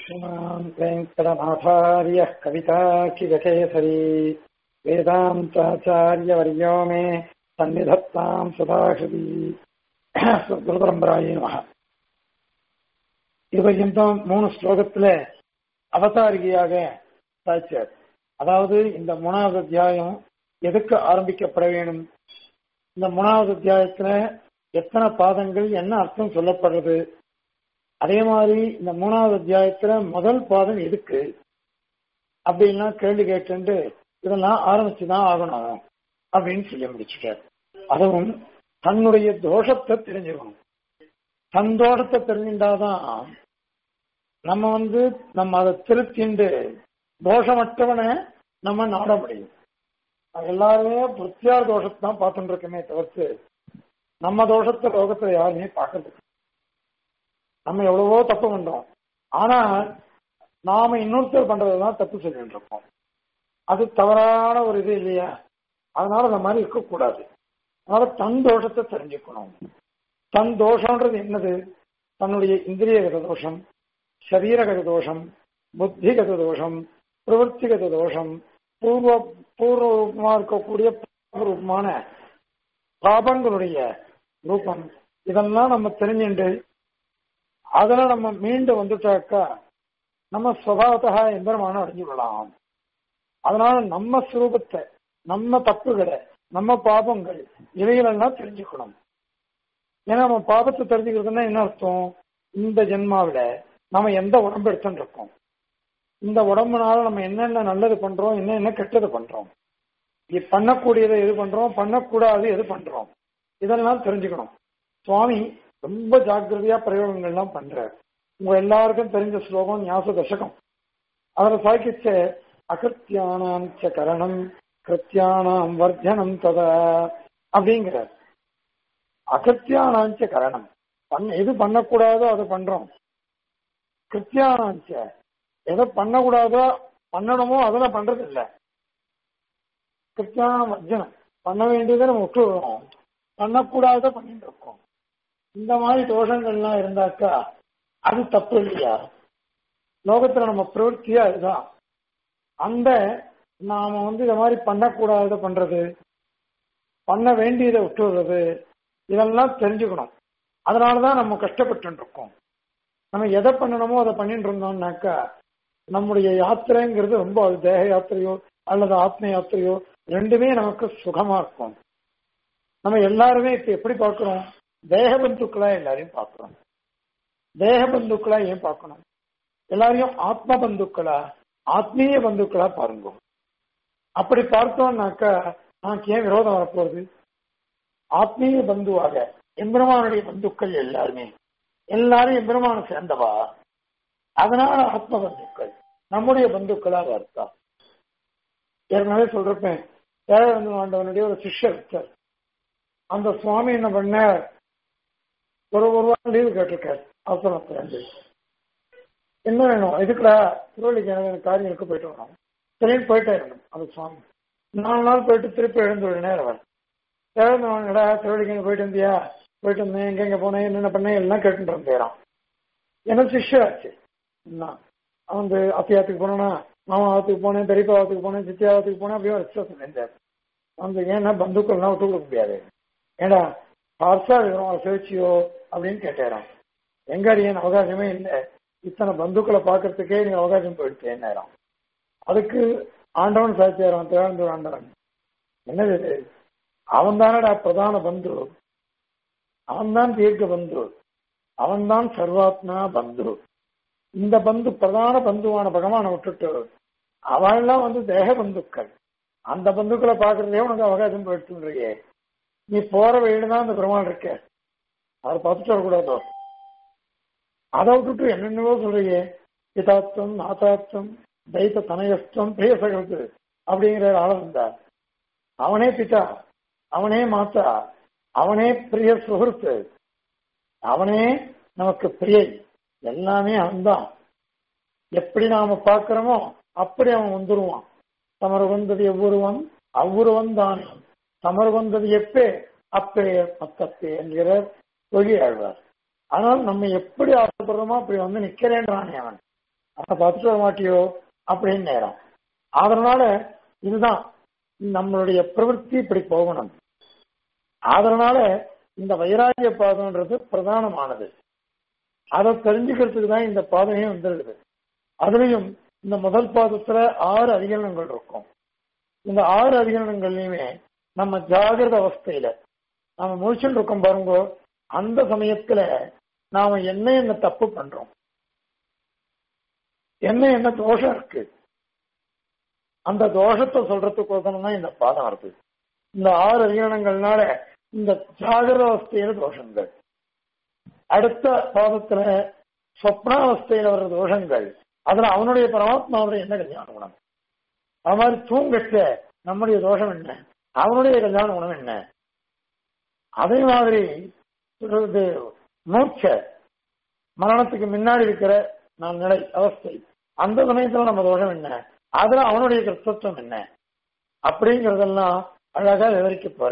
श्रीमान् वेङ्कटनाथार्यः कविताखिलकेसरी वेदान्ताचार्यवर्यो मे सन्निधत्ताम् सदाहृதி குருபரம்பராயே நமக இது பர்யந்தம் மூணு ஸ்லோகத்துல அவதாரிகையாக சாய்ச்சார் அதாவது இந்த மூணாவது அத்தியாயம் எதுக்கு ஆரம்பிக்கப்பட வேணும் இந்த மூணாவது அத்தியாயத்துல எத்தனை பாதங்கள் என்ன அர்த்தம் சொல்லப்படுறது அதே மாதிரி இந்த மூணாவது அத்தியாயத்துல முதல் பாதம் எதுக்கு அப்படின்லாம் கேள்வி கேட்டு இதெல்லாம் ஆரம்பிச்சுதான் ஆகணும் அப்படின்னு சொல்லி முடிச்சுட்டார் அதுவும் தன்னுடைய தோஷத்தை தெரிஞ்சுக்கணும் தன் தோஷத்தை தெரிஞ்சுட்டாதான் நம்ம வந்து நம்ம அதை திருத்திண்டு தோஷமற்றவனை நம்ம நாட முடியும் எல்லாருமே பிரத்யார் தோஷத்தை தான் பார்த்துட்டு இருக்கமே தவிர்த்து நம்ம தோஷத்தை லோகத்துல யாருமே பார்க்கறது நம்ம எவ்வளவோ தப்பு பண்றோம் ஆனா நாம இன்னொருத்தர் பண்றதுதான் தப்பு சொல்லிட்டு இருக்கோம் அது தவறான ஒரு இது இல்லையா அதனால அந்த மாதிரி இருக்கக்கூடாது அதனால தன் தோஷத்தை தெரிஞ்சுக்கணும் தன் தோஷம்ன்றது என்னது தன்னுடைய இந்திரியகத தோஷம் சரீரகத தோஷம் புத்திகத தோஷம் பிரவர்த்திகத தோஷம் பூர்வ பூர்வமா இருக்கக்கூடிய ரூபமான பாபங்களுடைய ரூபம் இதெல்லாம் நம்ம தெரிஞ்சுட்டு அதில் நம்ம மீண்டு வந்துட்டாக்கா நம்ம சுபாவத்தா எந்திரமான அடைஞ்சு விடலாம் அதனால நம்ம சுரூபத்தை நம்ம தப்புகளை நம்ம பாபங்கள் இவைகளெல்லாம் தெரிஞ்சுக்கணும் ஏன்னா நம்ம பாபத்தை தெரிஞ்சுக்கிறதுனா என்ன அர்த்தம் இந்த ஜென்மாவில நம்ம எந்த உடம்பு எடுத்துட்டு இருக்கோம் இந்த உடம்புனால நம்ம என்னென்ன நல்லது பண்றோம் என்னென்ன கெட்டது பண்றோம் இது பண்ணக்கூடியதை எது பண்றோம் பண்ணக்கூடாது எது பண்றோம் இதெல்லாம் தெரிஞ்சுக்கணும் சுவாமி ரொம்ப ஜாக்கிரதையா பிரயோகங்கள்லாம் பண்றார் உங்க எல்லாருக்கும் தெரிஞ்ச ஸ்லோகம் ஞாச தசகம் அதில் சாய்க்கிச்ச அகிருத்தியானாம் ச கரணம் கிருத்தியானாம் வர்ஜனம் தத அப்படிங்கிறார் அகிருத்தியானாஞ்ச கரணம் பண்ண எது பண்ணக்கூடாதோ அதை பண்றோம் கிருத்தியானாஞ்ச எதை பண்ணக்கூடாதோ பண்ணணுமோ அதெல்லாம் பண்றது இல்லை கிருத்தியான வர்ஜனம் பண்ண வேண்டியதை நம்ம விட்டுடுறோம் பண்ணக்கூடாத பண்ணிட்டு இருக்கோம் இந்த மாதிரி தோஷங்கள்லாம் இருந்தாக்கா அது தப்பு இல்லையா லோகத்துல நம்ம பிரவൃத்தியா இதுதான் அந்த நாம வந்து இந்த மாதிரி பண்ணக்கூடாத பண்றது பண்ண வேண்டியதை விட்டுறது இதெல்லாம் தெரிஞ்சுக்கணும் அதனாலதான் நம்ம கஷ்டப்பட்டு இருக்கோம் நம்ம எதை பண்ணணுமோ அதை பண்ணிட்டு இருந்தோம்னாக்கா நம்முடைய யாத்திரைங்கிறது ரொம்ப அது தேக யாத்திரையோ அல்லது ஆத்ம யாத்திரையோ ரெண்டுமே நமக்கு சுகமா இருக்கும் நம்ம எல்லாருமே இப்ப எப்படி பார்க்கிறோம் தேக பந்துக்களா எல்லாரையும் பார்க்கிறோம் தேக பந்துக்களா ஏன் பார்க்கணும் எல்லாரையும் ஆத்ம பந்துக்களா ஆத்மீய பந்துக்களா பாருங்க அப்படி பார்த்தோம்னாக்கா நமக்கு ஏன் விரோதம் வரப்போகுது ஆத்மீய பந்துவாக எம்பெருமானுடைய பந்துக்கள் எல்லாருமே எல்லாரும் எம்பெருமான சேர்ந்தவா அதனால ஆத்ம பந்துக்கள் நம்முடைய பந்துக்களாக இருக்கா ஏற்கனவே சொல்றப்பேன் தேவந்து ஆண்டவனுடைய ஒரு சிஷ்யர் இருக்கார் அந்த சுவாமி என்ன பண்ண ஒரு ஒரு வாரம் லீவு கேட்டிருக்காரு அவசரத்துல இருந்து என்ன வேணும் இதுக்குடா திருவள்ளிக்கு எனக்கு காரியம் இருக்க போயிட்டு வரணும் சரின்னு போயிட்டே இருக்கணும் அந்த சுவாமி நாலு நாள் போயிட்டு திருப்பி எழுந்து ஒரு நேரம் வரும் எழுந்து வாங்கடா திருவள்ளிக்கு போயிட்டு வந்தியா போயிட்டு வந்தேன் எங்க எங்க போனேன் என்னென்ன பண்ணேன் எல்லாம் கேட்டுட்டு இருந்தேறான் எனக்கு சிஷ்யராச்சு அவன் வந்து அத்தியாத்துக்கு போனா மாமா ஆத்துக்கு போனேன் பெரியப்பா ஆத்துக்கு போனேன் சித்தியா ஆத்துக்கு போனேன் அப்படியே விசுவாசம் செஞ்சார் வந்து ஏன்னா பந்துக்கள்லாம் விட்டு கொடுக்க முடியாது ஏடா பார்சா விவரம் சேச்சியோ அப்படின்னு கேட்டேறான் எங்க அடியன் அவகாசமே இல்லை இத்தனை பந்துக்களை பார்க்கறதுக்கே நீங்க அவகாசம் போயிடுச்சு நேரம் அதுக்கு ஆண்டவன் சாட்சியாரன் தேவந்தூர் ஆண்டவன் என்னது இது அவன் தானடா பிரதான பந்து அவன்தான் தீர்க்க பந்து அவன்தான் சர்வாத்மா பந்து இந்த பந்து பிரதான பந்துவான பகவானை விட்டுட்டு அவெல்லாம் வந்து தேக பந்துக்கள் அந்த பந்துக்களை பாக்குறதே உனக்கு அவகாசம் போயிடுச்சுன்றியே நீ போற வழியில தான் அந்த பெருமாள் இருக்க அதை பார்த்துட்டு வரக்கூடாதோ அதை விட்டுட்டு என்னென்னவோ சொல்றியே பிதாத்வம் நாதாத்வம் தைத்த தனயஸ்துவம் பிரியசகத்து அப்படிங்கிற ஆள வந்தார் அவனே பிதா அவனே மாத்தா அவனே பிரிய சுகൃத்து அவனே நமக்கு பிரியை எல்லாமே அவன்தான் எப்படி நாம பார்க்கிறோமோ அப்படி அவன் வந்துருவான் தமர் வந்தது எவ்வொருவன் அவ்வொருவன் தான் தமர் வந்தது எப்பே அப்பே மத்தப்பே என்கிற தொழில் ஆழ்வார் ஆனால் நம்ம எப்படி ஆசைப்படுறோமோ அப்படி வந்து நிக்கிறேன்றானே அவன் அதை பார்த்துட்டு வர மாட்டியோ அப்படின்னு நேரம் அதனால இதுதான் நம்மளுடைய பிரவൃத்தி இப்படி போகணும் அதனால இந்த வைராகிய பாதம்ன்றது பிரதானமானது அதை தெரிஞ்சுக்கிறதுக்கு தான் இந்த பாதமே வந்துருக்குது அதுலயும் இந்த முதல் பாதத்துல ஆறு அதிகரணங்கள் இருக்கும் இந்த ஆறு அதிகரணங்கள்லயுமே நம்ம ஜாகிரத அவஸ்தையில நம்ம முழிச்சுட்டு இருக்கோம் பாருங்க அந்த சமயத்துல நாம என்ன என்ன தப்பு பண்றோம் என்ன என்ன தோஷம் இருக்கு அந்த தோஷத்தை சொல்றதுக்கோசரம் தான் இந்த பாதம் வருது இந்த ஆறு அதிகரணங்கள்னால இந்த ஜாகிரத அவஸ்தையில தோஷங்கள் அடுத்த பாதத்துல சொப்னாவஸ்தையில வர்ற தோஷங்கள் அதுல அவனுடைய பரமாத்மாவுடைய என்ன கல்யாண குணம் அது மாதிரி தூங்கட்ட நம்முடைய தோஷம் என்ன அவனுடைய கல்யாண குணம் என்ன அதே மாதிரி இது மூச்ச மரணத்துக்கு முன்னாடி இருக்கிற நான் நிலை அவஸ்தை அந்த சமயத்துல நம்ம தோஷம் என்ன அதுல அவனுடைய கிருத்தத்துவம் என்ன அப்படிங்கறதெல்லாம் அழகா விவரிக்க போற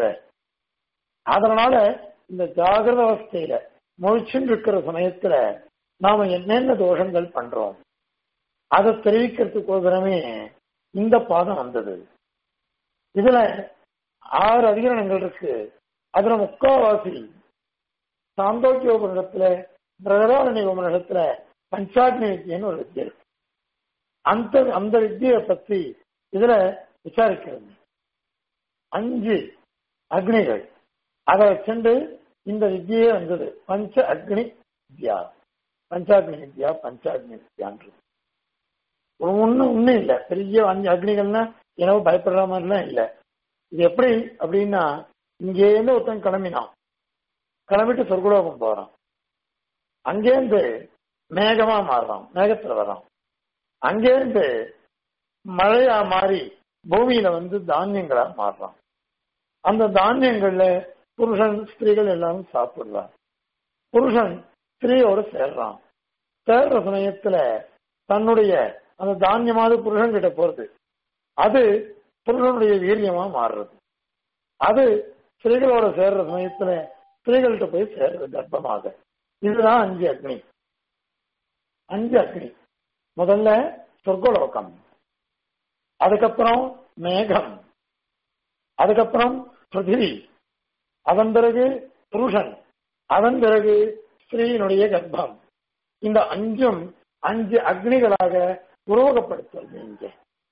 அதனால இந்த ஜாகிரத அவஸ்தையில முழிச்சுட்டு இருக்கிற சமயத்துல நாம என்னென்ன தோஷங்கள் பண்றோம் அதை தெரிவிக்கிறதுக்கோசரமே இந்த பாதம் வந்தது இதுல ஆறு அதிகரணங்கள் இருக்கு அதுல முக்காவாசி சாந்தோக்கிய உபநிடத்துல பிரகதாரணி உபநிடத்துல பஞ்சாக்னி வித்தியன்னு ஒரு வித்தியை இருக்கு அந்த அந்த வித்தியை பத்தி இதுல விசாரிக்கிறது அஞ்சு அக்னிகள் அதை வச்சுண்டு இந்த வித்தியே வந்தது பஞ்ச அக்னி வித்யா பஞ்சாக்னி வித்யா பஞ்சாக்னி வித்யான்றது ஒன்னும் ஒன்றும் இல்லை பெரிய அஞ்சு அக்னிகள்னா என்னவோ பயப்படுற மாதிரிலாம் இல்லை இது எப்படி அப்படின்னா இங்கேருந்து ஒருத்தன் கிளம்பினான் கிளம்பிட்டு சொர்க்குலோகம் போறான் அங்கேருந்து மேகமா மாறுறான் மேகத்துல வர்றான் அங்கேருந்து மழையா மாறி பூமியில வந்து தானியங்களா மாறுறான் அந்த தானியங்கள்ல புருஷன் ஸ்திரீகள் எல்லாரும் சாப்பிடுறான் புருஷன் ஸ்திரீயோட சேர்றான் சேர்ற சமயத்துல தன்னுடைய அந்த தானியமாவது புருஷன் கிட்ட போறது அது புருஷனுடைய வீரியமா மாறுறது அது ஸ்திரீகளோட சேர்ற சமயத்துல ஸ்திரீகள்கிட்ட போய் சேர்றது கர்ப்பமாக இதுதான் அஞ்சு அக்னி அஞ்சு அக்னி முதல்ல சொர்க்கலோகம் அதுக்கப்புறம் மேகம் அதுக்கப்புறம் பிருத்திவி அதன் பிறகு புருஷன் அதன் பிறகு ஸ்திரீயினுடைய கர்ப்பம் இந்த அஞ்சும் அஞ்சு அக்னிகளாக உருவகப்படுத்துவது இங்க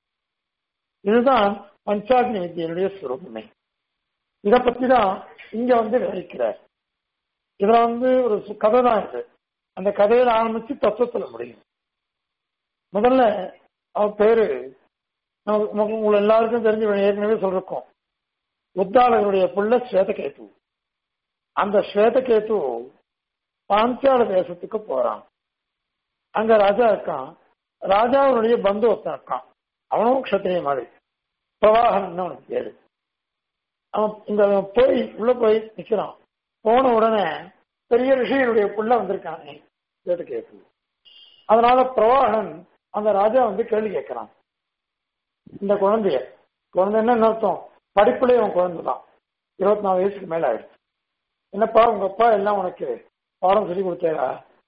இதுதான் பஞ்சாக்னி வித்தியனுடைய சுரூபமே இத பத்தி தான் இங்க வந்து விவரிக்கிறார் இதுல வந்து ஒரு கதை தான் இது அந்த கதையில ஆரம்பிச்சு தத்துவத்துல முடியும் முதல்ல அவர் பேரு உங்களை எல்லாருக்கும் தெரிஞ்சு ஏற்கனவே சொல்லிருக்கோம் உத்தாளகருடைய புள்ள ஸ்வேதகேது அந்த ஸ்வேதகேது பாஞ்சால தேசத்துக்கு போறான் அங்க ராஜா இருக்கான் ராஜாவுடைய பந்து ஒருத்தன் இருக்கான் அவனும் க்ஷத்திரிய மாதிரி பிரவாகன் அவனுக்கு பேரு அவன் இந்த போய் உள்ள போய் நிக்கிறான் போன உடனே பெரிய ரிஷியனுடைய புள்ள வந்திருக்கானே கேட்டு அதனால பிரவாகன் அந்த ராஜா வந்து கேள்வி கேட்கிறான் இந்த குழந்தைய குழந்தை என்ன அர்த்தம் படிப்புலயே அவன் குழந்தை தான் இருபத்தி நாலு வயசுக்கு மேல ஆயிடுச்சு என்னப்பா உங்க அப்பா எல்லாம் உனக்கு பாடம் சொல்லி கொடுத்தாரா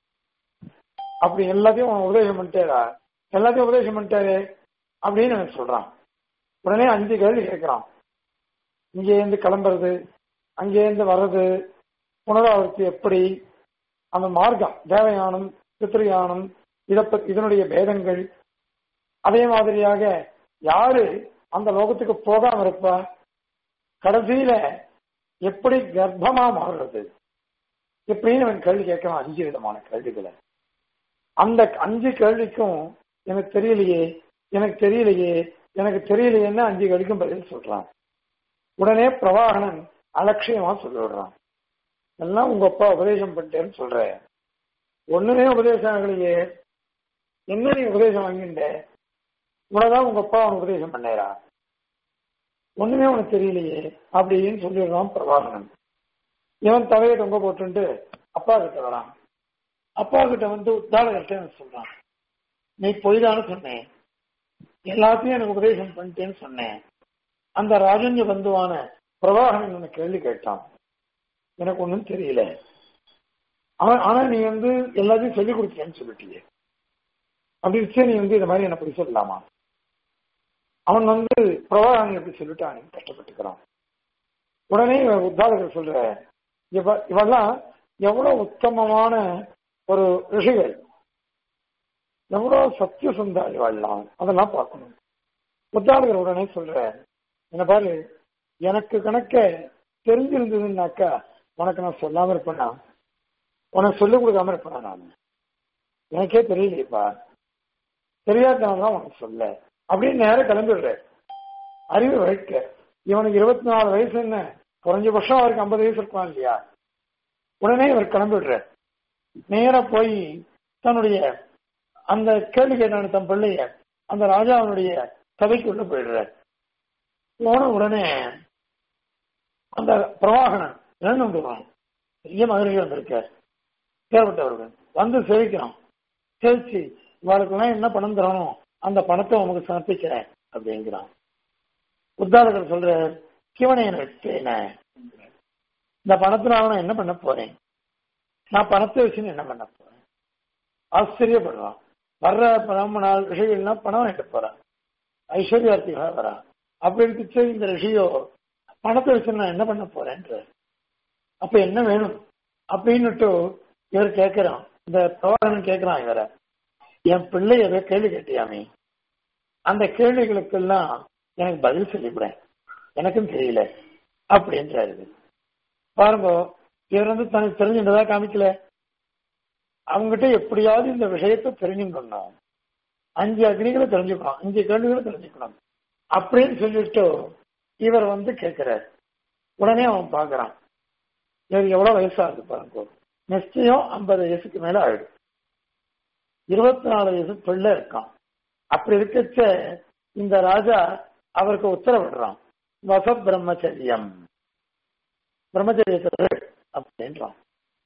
அப்படி எல்லாத்தையும் உனக்கு உபதேசம் பண்ணிட்டாரா எல்லாத்தையும் உபதேசம் பண்ணிட்டாரு அப்படின்னு எனக்கு சொல்றான் உடனே அஞ்சு கேள்வி கேட்கிறான் இங்கேருந்து கிளம்புறது அங்கேருந்து வர்றது புனராவர்த்தி எப்படி அந்த மார்க்கம் தேவயானம் பித்ருயானம் இத இதனுடைய பேதங்கள் அதே மாதிரியாக யாரு அந்த லோகத்துக்கு போகாம இருப்பா கடைசியில எப்படி கர்ப்பமா மாறுறது எப்படின்னு அவன் கேள்வி கேட்கலாம் அஞ்சு விதமான கேள்விகளை அந்த அஞ்சு கேள்விக்கும் எனக்கு தெரியலையே எனக்கு தெரியலையே எனக்கு தெரியலையேன்னு அஞ்சு கேள்விக்கும் பதில் சொல்றான் உடனே பிரவாகனன் அலட்சியமா சொல்லிவிடுறான் எல்லாம் உங்க அப்பா உபதேசம் பண்ணிட்டேன்னு சொல்ற ஒண்ணுமே உபதேசம் ஆகலையே என்ன நீ உபதேசம் வாங்கிட்ட உனதான் உங்க அப்பா அவன் உபதேசம் பண்ணாரா ஒண்ணுமே உனக்கு தெரியலையே அப்படின்னு சொல்லிடுறான் பிரபாகரன் இவன் தலையை தொங்க போட்டுட்டு அப்பா கிட்ட வரான் அப்பா கிட்ட வந்து உத்தாளகிட்ட சொல்றான் நீ பொய்தான்னு சொன்னேன் எல்லாத்தையும் எனக்கு உபதேசம் பண்ணிட்டேன்னு சொன்னேன் அந்த ராஜன்ய பந்துவான பிரபாகரன் எனக்கு கேள்வி கேட்டான் எனக்கு ஒண்ணும் தெரியல அவன் ஆனா நீ வந்து எல்லாத்தையும் சொல்லி கொடுத்தேன்னு சொல்லிட்டீங்க அப்படி இருந்துச்சு நீ வந்து இந்த மாதிரி என்ன போய் சொல்லலாமா அவன் வந்து பிரவாகம் எப்படி சொல்லிட்டான் கஷ்டப்பட்டுக்கிறான் உடனே இவன் உத்தாரகர் சொல்ற இவ இவெல்லாம் எவ்வளவு உத்தமமான ஒரு ரிஷிகள் எவ்வளவு சத்தியசந்தா இவாள்லாம் அதெல்லாம் பார்க்கணும் உத்தாரகர் உடனே சொல்ற என்ன பாரு எனக்கு கணக்க தெரிஞ்சிருந்ததுன்னாக்கா உனக்கு நான் சொல்லாம இருப்பேனா உனக்கு சொல்லிக் கொடுக்காம இருப்பேனா நான் எனக்கே தெரியலையேப்பா தெரியாதனால தான் உனக்கு சொல்ல அப்படின்னு நேரம் கிளம்பிடுற அறிவு வைக்க இவனுக்கு இருபத்தி நாலு வயசு என்ன குறைஞ்சபட்சம் அவருக்கு ஐம்பது வயசு இருக்கலாம் இல்லையா உடனே இவர் கிளம்பிடுற நேரா போய் தன்னுடைய அந்த கேள்வி கேட்டான தன் பிள்ளைய அந்த ராஜாவுடைய சபைக்குள்ள போயிடுற போன உடனே அந்த பிரவாகனன் இழந்து வந்துடுவான் பெரிய மதுரை வந்திருக்கார் தேவைப்பட்டவர்கள் வந்து சேவிக்கிறான் சேவிச்சு இவாளுக்கெல்லாம் என்ன பணம் தரணும் அந்த பணத்தை உனக்கு சமர்ப்பிக்கிறேன் அப்படிங்கிறான் உத்தாரகர் சொல்ற கிவனை என்ன இந்த பணத்தினால நான் என்ன பண்ண போறேன் நான் பணத்தை வச்சு என்ன பண்ண போறேன் ஆச்சரியப்படுறான் வர்ற பிராமணால் ரிஷிகள்லாம் பணம் வாங்கிட்டு போறான் ஐஸ்வர்யார்த்திகளா வரா அப்படி இருந்துச்சு இந்த ரிஷியோ பணத்தை வச்சு நான் என்ன பண்ண போறேன்ற அப்ப என்ன வேணும் அப்படின்னுட்டு இவர் கேட்கிறான் இந்த பிரவாகரன் கேட்கிறான் இவரை என் பிள்ளை ஏதோ கேள்வி கேட்டியாமே அந்த கேள்விகளுக்கெல்லாம் எனக்கு பதில் சொல்லிவிடேன் எனக்கும் தெரியல அப்படின்றாரு பாருங்க இவர் வந்து தனக்கு தெரிஞ்சுட்டதா காமிக்கல அவங்ககிட்ட எப்படியாவது இந்த விஷயத்தை தெரிஞ்சுக்கணும் அஞ்சு அக்னிகளை தெரிஞ்சுக்கணும் அஞ்சு கேள்விகளை தெரிஞ்சுக்கணும் அப்படின்னு சொல்லிட்டு இவர் வந்து கேட்கிறார் உடனே அவன் பாக்குறான் இவருக்கு எவ்வளவு வயசா இருக்கு பாருங்க நிச்சயம் ஐம்பது வயசுக்கு மேல ஆயிடும் இருபத்தி நாலு வயசு பிள்ளை இருக்கான் அப்படி இருக்கச்ச இந்த ராஜா அவருக்கு உத்தரவிடுறான் வச பிரம்மச்சரியம் பிரம்மச்சரியத்தை அப்படின்றான்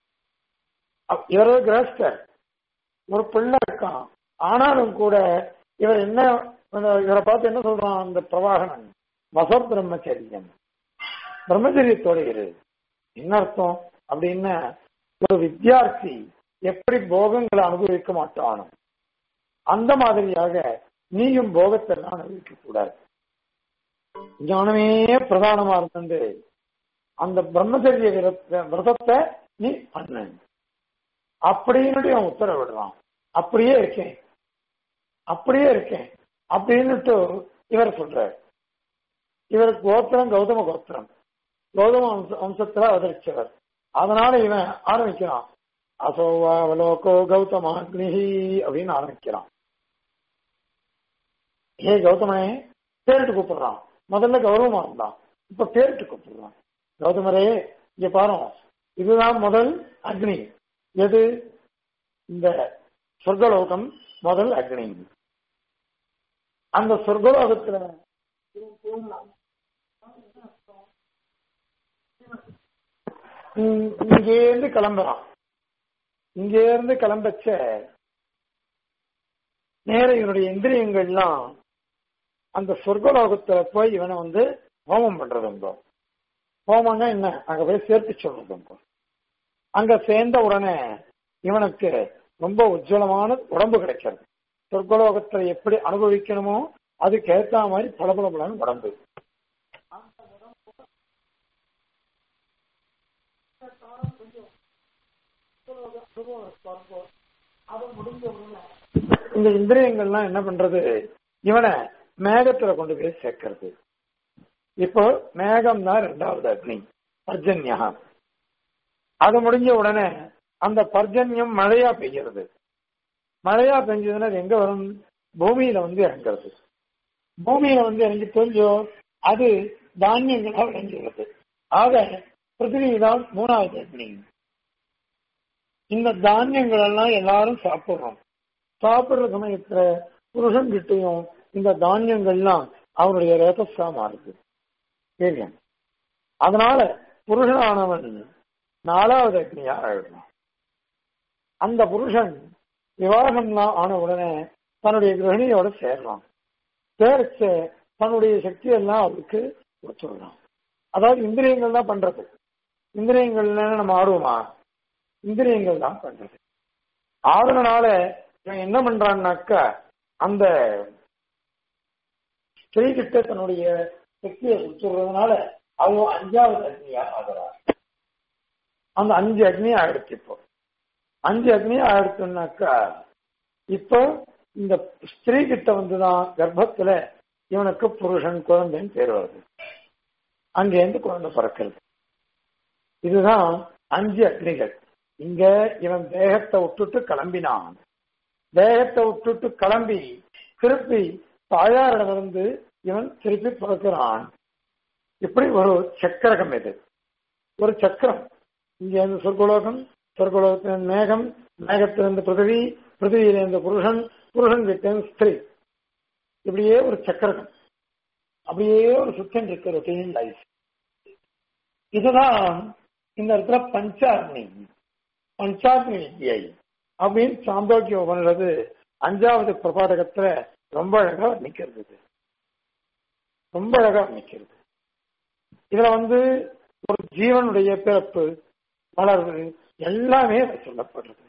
இவரோ கிரஸ்டர் ஒரு பிள்ளை இருக்கான் ஆனாலும் கூட இவர் என்ன இவரை பார்த்து என்ன சொல்றான் அந்த பிரவாகனன் வச பிரம்மச்சரியம் பிரம்மச்சரியத்தோட இரு என்ன அர்த்தம் அப்படின்னா ஒரு வித்தியார்த்தி எப்படி போகங்களை அனுபவிக்க மாட்டானோ அந்த மாதிரியாக நீயும் போகத்தை எல்லாம் அனுபவிக்க கூடாது ஞானமே பிரதானமா இருந்து அந்த பிரம்மச்சரிய விரதத்தை நீ பண்ணு அப்படின்னு அவன் உத்தரவிடுறான் அப்படியே இருக்கேன் அப்படியே இருக்கேன் அப்படின்னுட்டு இவர் சொல்றார் இவர் கோத்திரம் கௌதம கோத்திரம் கௌதம வம்சத்துல அவதரிச்சவர் அதனால இவன் ஆரம்பிக்கிறான் அசோவா அவலோகோ கௌதமாக்னிஹி அப்படின்னு ஆரம்பிக்கிறான் ஏ கௌதமனே பேரிட்டு கூப்பிடுறான் முதல்ல கௌரவமா இருந்தான் இப்ப பேரிட்டு கூப்பிடுறான் கௌதமரே இங்க பாரு இதுதான் முதல் அக்னி எது இந்த சொர்க்கலோகம் முதல் அக்னி அந்த சொர்க்கலோகத்துல இங்கேருந்து கிளம்புறான் இங்கேருந்து கிளம்பச்ச நேர இவனுடைய இந்திரியங்கள்லாம் அந்த சொர்க்கலோகத்துல போய் இவனை வந்து ஹோமம் பண்றது ஹோமம்னா என்ன அங்க போய் சேர்த்து சொல்றது அங்க சேர்ந்த உடனே இவனுக்கு ரொம்ப உஜ்வலமான உடம்பு கிடைக்கிறது சொர்க்கலோகத்தை எப்படி அனுபவிக்கணுமோ அதுக்கு ஏத்த மாதிரி பளபளபளன்னு உடம்பு இந்த இந்திரியங்கள்லாம் என்ன பண்றது இவனை மேகத்துல கொண்டு போய் சேர்க்கிறது இப்போ மேகம் தான் ரெண்டாவது அக்னி பர்ஜன்யா அது முடிஞ்ச உடனே அந்த பர்ஜன்யம் மழையா பெய்கிறது மழையா பெஞ்சதுன்னா எங்க வரும் பூமியில வந்து இறங்குறது பூமியில வந்து இறங்கி தெரிஞ்சோ அது தானியங்களா விளைஞ்சுகிறது ஆக பிருத்திவி தான் மூணாவது அக்னி இந்த தானியங்கள் எல்லாம் எல்லாரும் சாப்பிடுறோம் சாப்பிடுற சமயத்துல புருஷன் கிட்டையும் இந்த தானியங்கள்லாம் அவனுடைய ரேதஸா மாறுது தெரியும் அதனால புருஷனானவன் நாலாவது அக்னியா ஆயிடணும் அந்த புருஷன் விவாகம்லாம் ஆன உடனே தன்னுடைய கிரகணியோட சேர்றான் சேர்ச்ச தன்னுடைய சக்தியெல்லாம் அவருக்கு கொடுத்துடலாம் அதாவது இந்திரியங்கள் தான் பண்றது இந்திரியங்கள் நம்ம ஆடுவோமா இந்திரியங்கள் தான் பண்றது ஆடுறதுனால இவன் என்ன பண்றான்னாக்கா அந்த ஸ்திரீ கிட்ட தன்னுடைய சக்தியை கொடுத்துடுறதுனால அவன் அஞ்சாவது அக்னியா ஆகிறார் அந்த அஞ்சு அக்னி ஆயிடுச்சு இப்போ அஞ்சு அக்னி ஆயிடுச்சுனாக்கா இப்போ இந்த ஸ்திரீ கிட்ட வந்துதான் கர்ப்பத்துல இவனுக்கு புருஷன் குழந்தைன்னு பேர் வருது அங்கேருந்து குழந்தை பிறக்கிறது இதுதான் அஞ்சு அக்னிகள் இங்க இவன் தேகத்தை விட்டுட்டு கிளம்பினான் தேகத்தை விட்டுட்டு கிளம்பி திருப்பி தாயாரிடமிருந்து இவன் திருப்பி பிறக்கிறான் இப்படி ஒரு சக்கரகம் இது ஒரு சக்கரம் இங்க இருந்து சொர்க்கலோகம் சொர்க்கலோகத்தின் மேகம் மேகத்திலிருந்து பிருத்திவி பிருத்திவியிலிருந்து புருஷன் புருஷன் கிட்டேருந்து ஸ்திரீ இப்படியே ஒரு சக்கரகம் அப்படியே ஒரு சுத்தம் இருக்கு ரொட்டீன் லைஃப் இதுதான் இந்த இடத்துல பஞ்சாக்னி பஞ்சாக்னி வித்யை அப்படின்னு சாந்தோக்கியம் உபனிடது அஞ்சாவது பிரபாடகத்துல ரொம்ப அழகா நிக்கிறது இது. ரொம்ப அழகா நிக்கிறது இதுல வந்து ஒரு ஜீவனுடைய பிறப்பு வளர்வு எல்லாமே சொல்லப்படுறது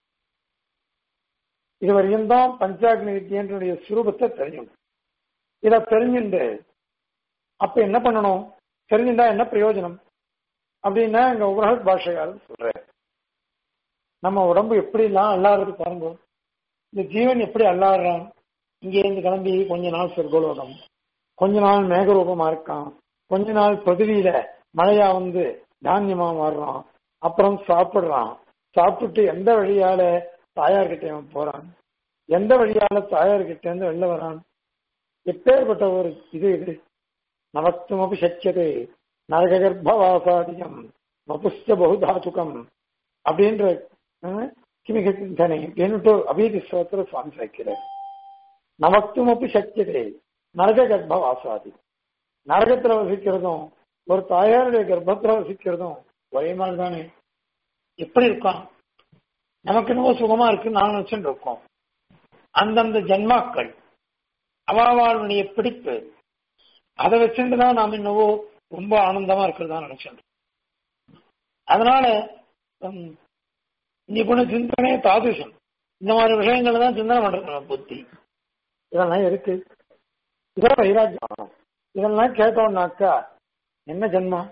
இதுவரையும் தான் பஞ்சாக்னி வித்யனுடைய சுரூபத்தை தெரியும் இத தெரிஞ்சுண்டு அப்ப என்ன பண்ணணும் தெரிஞ்சுட்டா என்ன பிரயோஜனம் அப்படின்னா எங்க உபரகத் பாஷையாளர் சொல்றாரு நம்ம உடம்பு எப்படி எல்லாம் அல்லாடுறது பாருங்க இந்த ஜீவன் எப்படி அல்லாடுறான் இங்க இருந்து கிளம்பி கொஞ்ச நாள் சொர்க்கலோகம் கொஞ்ச நாள் மேகரூபமா இருக்கான் கொஞ்ச நாள் பிரதிவியில மழையா வந்து தானியமா மாறுறான் அப்புறம் சாப்பிடுறான் சாப்பிட்டுட்டு எந்த வழியால தாயார்கிட்ட அவன் போறான் எந்த வழியால தாயார்கிட்ட இருந்து வெளில வரான் எப்பேற்பட்ட ஒரு இது இது நமத்துமபி சக்கியதே நரகர்ப்பவாசாதியம் வபுஷ்ட பகுதாதுகம் அப்படின்ற அஹ், கிமிக சிந்தனை என்னட்டு அபீதி ஸ்தோத்திர சுவாமி சாய்க்கிறார் நமத்துமப்பி சக்கியதே நரக கர்ப்பவாசாதி நரகத்துல வசிக்கிறதும் ஒரு தாயாருடைய கர்ப்பத்துல வசிக்கிறதும் ஒரே மாதிரி தானே எப்படி இருக்கான் நமக்கு என்னவோ சுகமா இருக்குன்னு நான் நினைச்சுட்டு இருக்கோம் அந்தந்த ஜன்மாக்கள் அவாவாளுடைய பிடிப்பு அதை வச்சுட்டு தான் நாம் என்னவோ ரொம்ப ஆனந்தமா இருக்கிறதா நினைச்சோம் அதனால ஹம், நிபுண சிந்தனை தாதுஷம் இந்த மாதிரி விஷயங்களை தான் சிந்தனை பண்றது நம்ம புத்தி இதெல்லாம் இருக்கு இதெல்லாம் வைராக்கியம் ஆகணும். இதெல்லாம் கேட்டோம்னாக்கா என்ன ஜென்மம்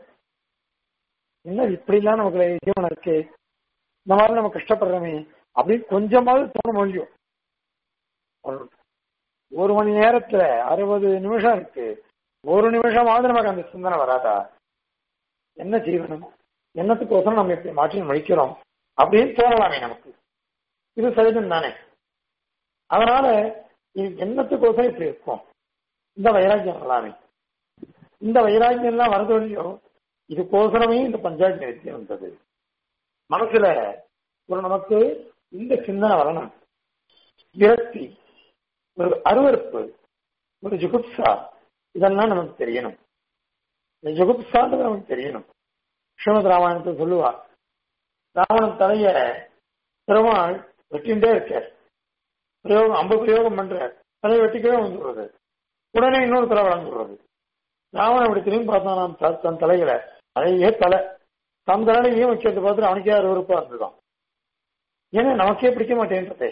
என்ன இப்படிலாம் நமக்கு ஜீவனம் இருக்கு இந்த மாதிரி நம்ம கஷ்டப்படுறோமே அப்படின்னு கொஞ்சமாவது தோண முடியும் ஒரு- ஒரு மணி நேரத்துல அறுபது நிமிஷம் இருக்கு ஒரு நிமிஷமாவது நமக்கு அந்த சிந்தனை வராதா என்ன ஜீவனம் என்னத்துக்கோசரம் நம்ம இப்படி மாற்றி முடிக்கிறோம் அப்படின்னு தோணலாமே நமக்கு இது சகஜம் தானே அதனால இது என்னத்துக்கோசரம் இப்படி இருக்கும் இந்த வைராக்கியம் வரலாமே இந்த வைராக்கியம் எல்லாம் வரது இல்லையோ இதுக்கோசரமே இந்த பஞ்சாயத்து நிறுத்தியம் வந்தது மனசுல ஒரு நமக்கு இந்த சிந்தனை வரணும் விரக்தி ஒரு அருவருப்பு ஒரு ஜுகுப்சா இதெல்லாம் நமக்கு தெரியணும் இந்த ஜுகுப்சான்றது நமக்கு தெரியணும் ஸ்ரீமத் ராமாயணத்தை சொல்லுவா ராவணன் தலைய பெருமாள் வெட்டிண்டே இருக்கார் பிரயோகம் அம்பு பிரயோகம் பண்றார் தலையை வெட்டிக்கவே வந்துடுறது உடனே இன்னொரு தலை வளர்ந்துடுறது ராவணன் அப்படி திரும்பி பார்த்தான் த- தன் தலையில அதையே தலை தன் தலையிலையும் வைக்கிறது பார்த்துட்டு அவனுக்கே அருவருப்பா இருந்துதான் ஏன்னா நமக்கே பிடிக்க மாட்டேன்றதே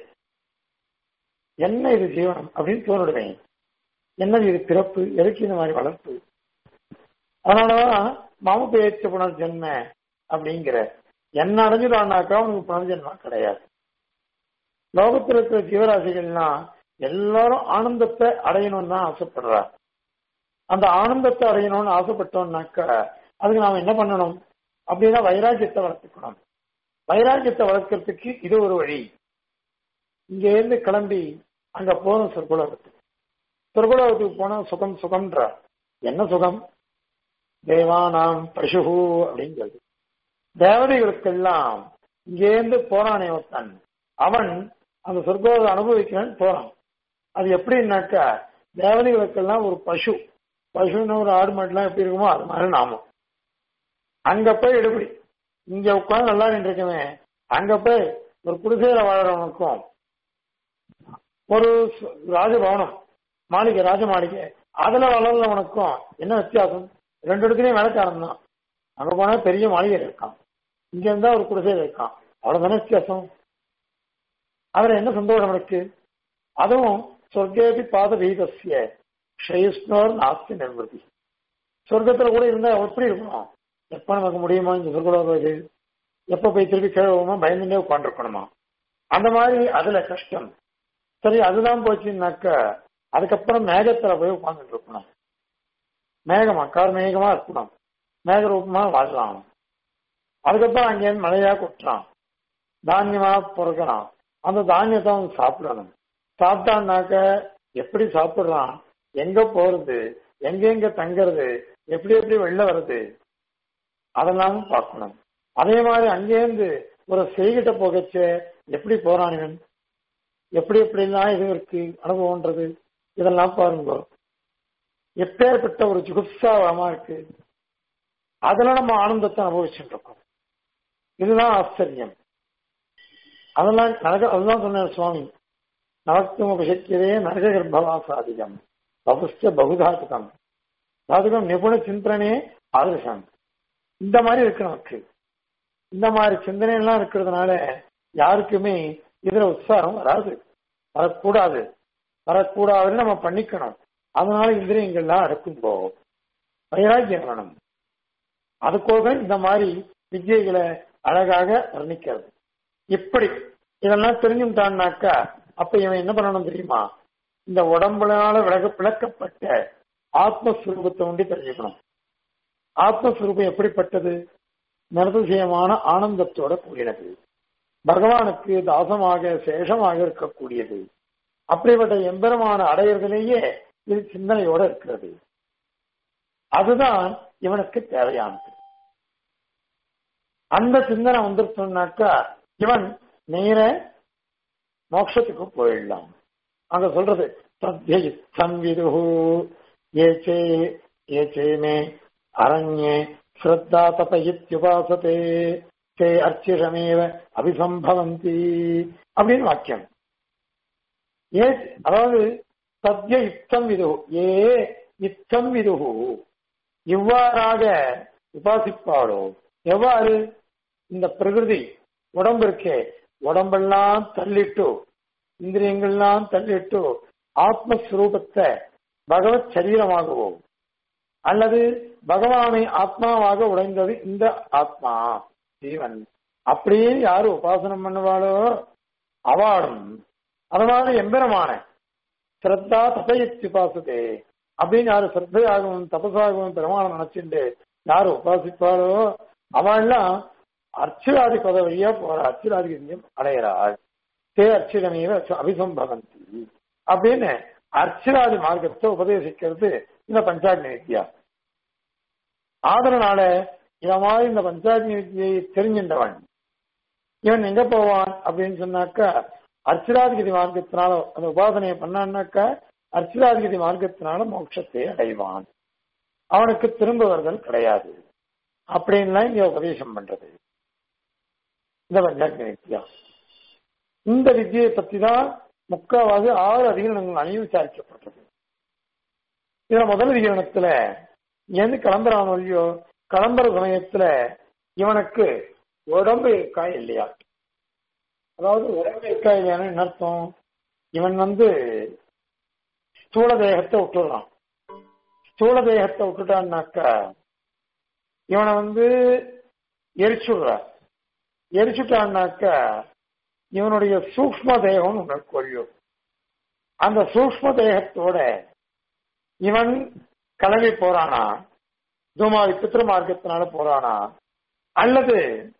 என்ன இது ஜீவனம் அப்படின்னு தோணுடுவேன் என்னது இது பிறப்பு எதுக்கு இந்த மாதிரி வளர்ப்பு அதனாலதான் மாம பேச்ச புனர்ஜென்ம அப்படிங்கிற என்ன அடைஞ்சிடான்னாக்கா அவனுக்கு புனர்ஜென்மா கிடையாது லோகத்தில் இருக்கிற ஜீவராசிகள்லாம் எல்லாரும் ஆனந்தத்தை அடையணும்னு தான் ஆசைப்படுறா அந்த ஆனந்தத்தை அடையணும்னு ஆசைப்பட்டோம்னாக்கா அதுக்கு நாம என்ன பண்ணணும் அப்படின்னா வைராக்கியத்தை வளர்த்துக்கணும் வைராக்கியத்தை வளர்க்கறதுக்கு இது ஒரு வழி இங்க இருந்து கிளம்பி அங்க போகணும் சொர்க்குலோகத்துக்கு சொர்க்குலோகத்துக்கு போனா சுகம் சுகம்ன்றா என்ன சுகம் தேவானாம் பசு அப்படிங்கிறது தேவதைகளுக்கெல்லாம் இங்கேருந்து போறானே ஒருத்தன் அவன் அந்த சொர்க்கத்தை அனுபவிக்கிறான்னு போறான் அது எப்படின்னாக்கா தேவதைகளுக்கெல்லாம் ஒரு பசு பசுன்னு ஒரு ஆடு மாடுலாம் எப்படி இருக்குமோ அது மாதிரி நாமும் அங்க போய் எடுபடி இங்க உட்காந்து நல்லா நின்றுருக்கவே அங்க போய் ஒரு குடிசையில வாழறவனுக்கும் ஒரு ச- ராஜபவனம் மாளிகை ராஜ மாளிகை அதுல வளர்றவனுக்கும் என்ன வித்தியாசம் ரெண்டு இடத்துலயும் வேலைக்காரன் தான் அங்க போனா பெரிய மாளிகை இருக்கான் இங்க இருந்தா ஒரு குடிசையில இருக்கான் அவ்வளவுதானே வித்தியாசம் அதுல என்ன சந்தோஷம் இருக்கு அதுவும் சொர்க்கேபி பாத வீதசிய ஷயுஷ்ணோர் நாஸ்தி நிர்வதி சொர்க்கத்துல கூட இருந்தா எப்படி இருக்கணும் எப்ப நமக்கு முடியுமா இந்த சொர்க்கலோக எப்ப போய் திருப்பி கீழே போகுமா பயந்துட்டே உட்காந்துருக்கணுமா அந்த மாதிரி அதுல கஷ்டம் சரி அதுதான் போச்சுன்னாக்க அதுக்கப்புறம் மேகத்துல போய் உட்காந்துட்டு இருக்கணும் மேகமா கார் மேகமா இருக்கணும் மேக ரூபமா வாழலாம் அதுக்கப்புறம் அங்கேருந்து மழையா கொட்டுறான் தானியமா பொறுக்கிறான் அந்த தானியத்தை அவன் சாப்பிடணும் சாப்பிட்டான்னாக்க எப்படி சாப்பிடுறான் எங்க போறது எங்க எங்க தங்குறது எப்படி எப்படி வெளில வருது அதெல்லாம் பார்க்கணும் அதே மாதிரி அங்கேருந்து ஒரு செய்கிட்ட போகச்சு எப்படி போறான் இவன் எப்படி எப்படிலாம் இது இருக்கு அனுபவம்ன்றது இதெல்லாம் பாருங்க எப்பேற்பட்ட ஒரு ஜுகுப்சாவமா இருக்கு அதுல நம்ம ஆனந்தத்தை அனுபவிச்சுட்டு இருக்கோம் இதுதான் ஆச்சரியம் அதெல்லாம் நரக அதுதான் சொன்னார் சுவாமி நவக்தும் உபசக்கியதே நரக கர்ப்பவாசாதிகம் பகுஸ்த பகுதாதுகம் தாதுகம் நிபுண சிந்தனே ஆதர்சம் இந்த மாதிரி இருக்கு நமக்கு இந்த மாதிரி சிந்தனை எல்லாம் இருக்கிறதுனால யாருக்குமே இதுல உற்சாகம் வராது வரக்கூடாது வரக்கூடாதுன்னு நம்ம பண்ணிக்கணும் அதனால இந்திரியங்கள்லாம் அடக்கும் போகும் வைராக்கியம் வேணும் அதுக்காக இந்த மாதிரி விஜய்களை அழகாக வர்ணிக்கிறது இப்படி இதெல்லாம் தெரிஞ்சுட்டான்னாக்கா அப்ப இவன் என்ன பண்ணணும் தெரியுமா இந்த உடம்புனால விலக பிளக்கப்பட்ட ஆத்மஸ்வரூபத்தை ஒண்டி தெரிஞ்சுக்கணும் ஆத்மஸ்வரூபம் எப்படிப்பட்டது நிரதிசயமான ஆனந்தத்தோட கூடினது பகவானுக்கு தாசமாக சேஷமாக இருக்கக்கூடியது அப்படிப்பட்ட எம்பெருமான அடையிறதுலேயே இது சிந்தனையோட இருக்கிறது அதுதான் இவனுக்கு தேவையானது அந்த சிந்தனை வந்துருச்சோம்னாக்கா இவன் நேர மோட்சத்துக்கு போயிடலாம் அங்க சொல்றது சத்யம் விதுஹு ஏச்சே ஏச்சே மே அரண்யே ஸ்ரத்தா தப இத்யுபாசதே தே அர்ச்சிஷமேவ அபிசம்பவந்தி அப்படின்னு வாக்கியம் ஏ அதாவது சத்ய யுத்தம் விதுஹு ஏ யுத்தம் விதுஹு இவ்வாறாக உபாசிப்பாளோ எவ்வாறு இந்த பிரகிருதி உடம்பு இருக்கே உடம்பெல்லாம் தள்ளிட்டு இந்திரியங்கள்லாம் தள்ளிட்டு ஆத்மஸ்வரூபத்தை பகவத் சரீரமாகவோ அல்லது பகவானை ஆத்மாவாக உடைந்தது இந்த ஆத்மா ஜீவன் அப்படியே யாரு உபாசனம் பண்ணுவாளோ அவாடும் அதனால எம்பெருமான ஸ்ரத்தா தபயத்தி உபாசதே அப்படின்னு யாரு ஸ்ரத்தையாகவும் தபசாகவும் பெருமானம் நினைச்சுட்டு யாரு உபாசிப்பாளோ அவள்லாம் அர்ச்சிராதி பதவியா போற அர்ச்சிராதி அடையிறாள் தே அர்ச்சிதமேவ அபிசம்பவந்தி அப்படின்னு அர்ச்சிராதி மார்க்கத்தை உபதேசிக்கிறது இந்த பஞ்சாக்னி வித்யா ஆதரனால இவன் மாதிரி இந்த பஞ்சாக்னி வித்தியை தெரிஞ்சின்றவன் இவன் எங்க போவான் அப்படின்னு சொன்னாக்கா அர்ச்சிராதிகதி மார்க்கத்தினால அந்த உபாசனையை பண்ணான்னாக்கா அர்ச்சிராதிகதி மார்க்கத்தினால மோட்சத்தை அடைவான் அவனுக்கு திரும்புவர்கள் கிடையாது அப்படின்லாம் இங்க உபதேசம் பண்றது இந்த பஞ்சாக்னி வித்யா இந்த வித்தியை பத்தி தான் முக்காவாசி ஆறு அதிகரணங்கள் அணியும் விசாரிக்கப்பட்டது இதுல முதல் அதிகரணத்துல எந்த கிளம்புறான் இல்லையோ கிளம்புற சமயத்துல இவனுக்கு உடம்பு இருக்கா இல்லையா அதாவது உடம்பு இருக்கா இல்லையான்னு என்ன அர்த்தம் இவன் வந்து ஸ்தூல தேகத்தை விட்டுடுறான் ஸ்தூல தேகத்தை விட்டுட்டான்னாக்கா இவனை வந்து எரிச்சுடுற எரிச்சுட்டான்னாக்கா இவனுடைய சூக்ம தேகம் ஒன்று கொள்ளும் அந்த சூக்ம தேகத்தோட இவன் கிளம்பி போறானா தூமாவி பித்திரு மார்க்கத்தினால போறானா அல்லது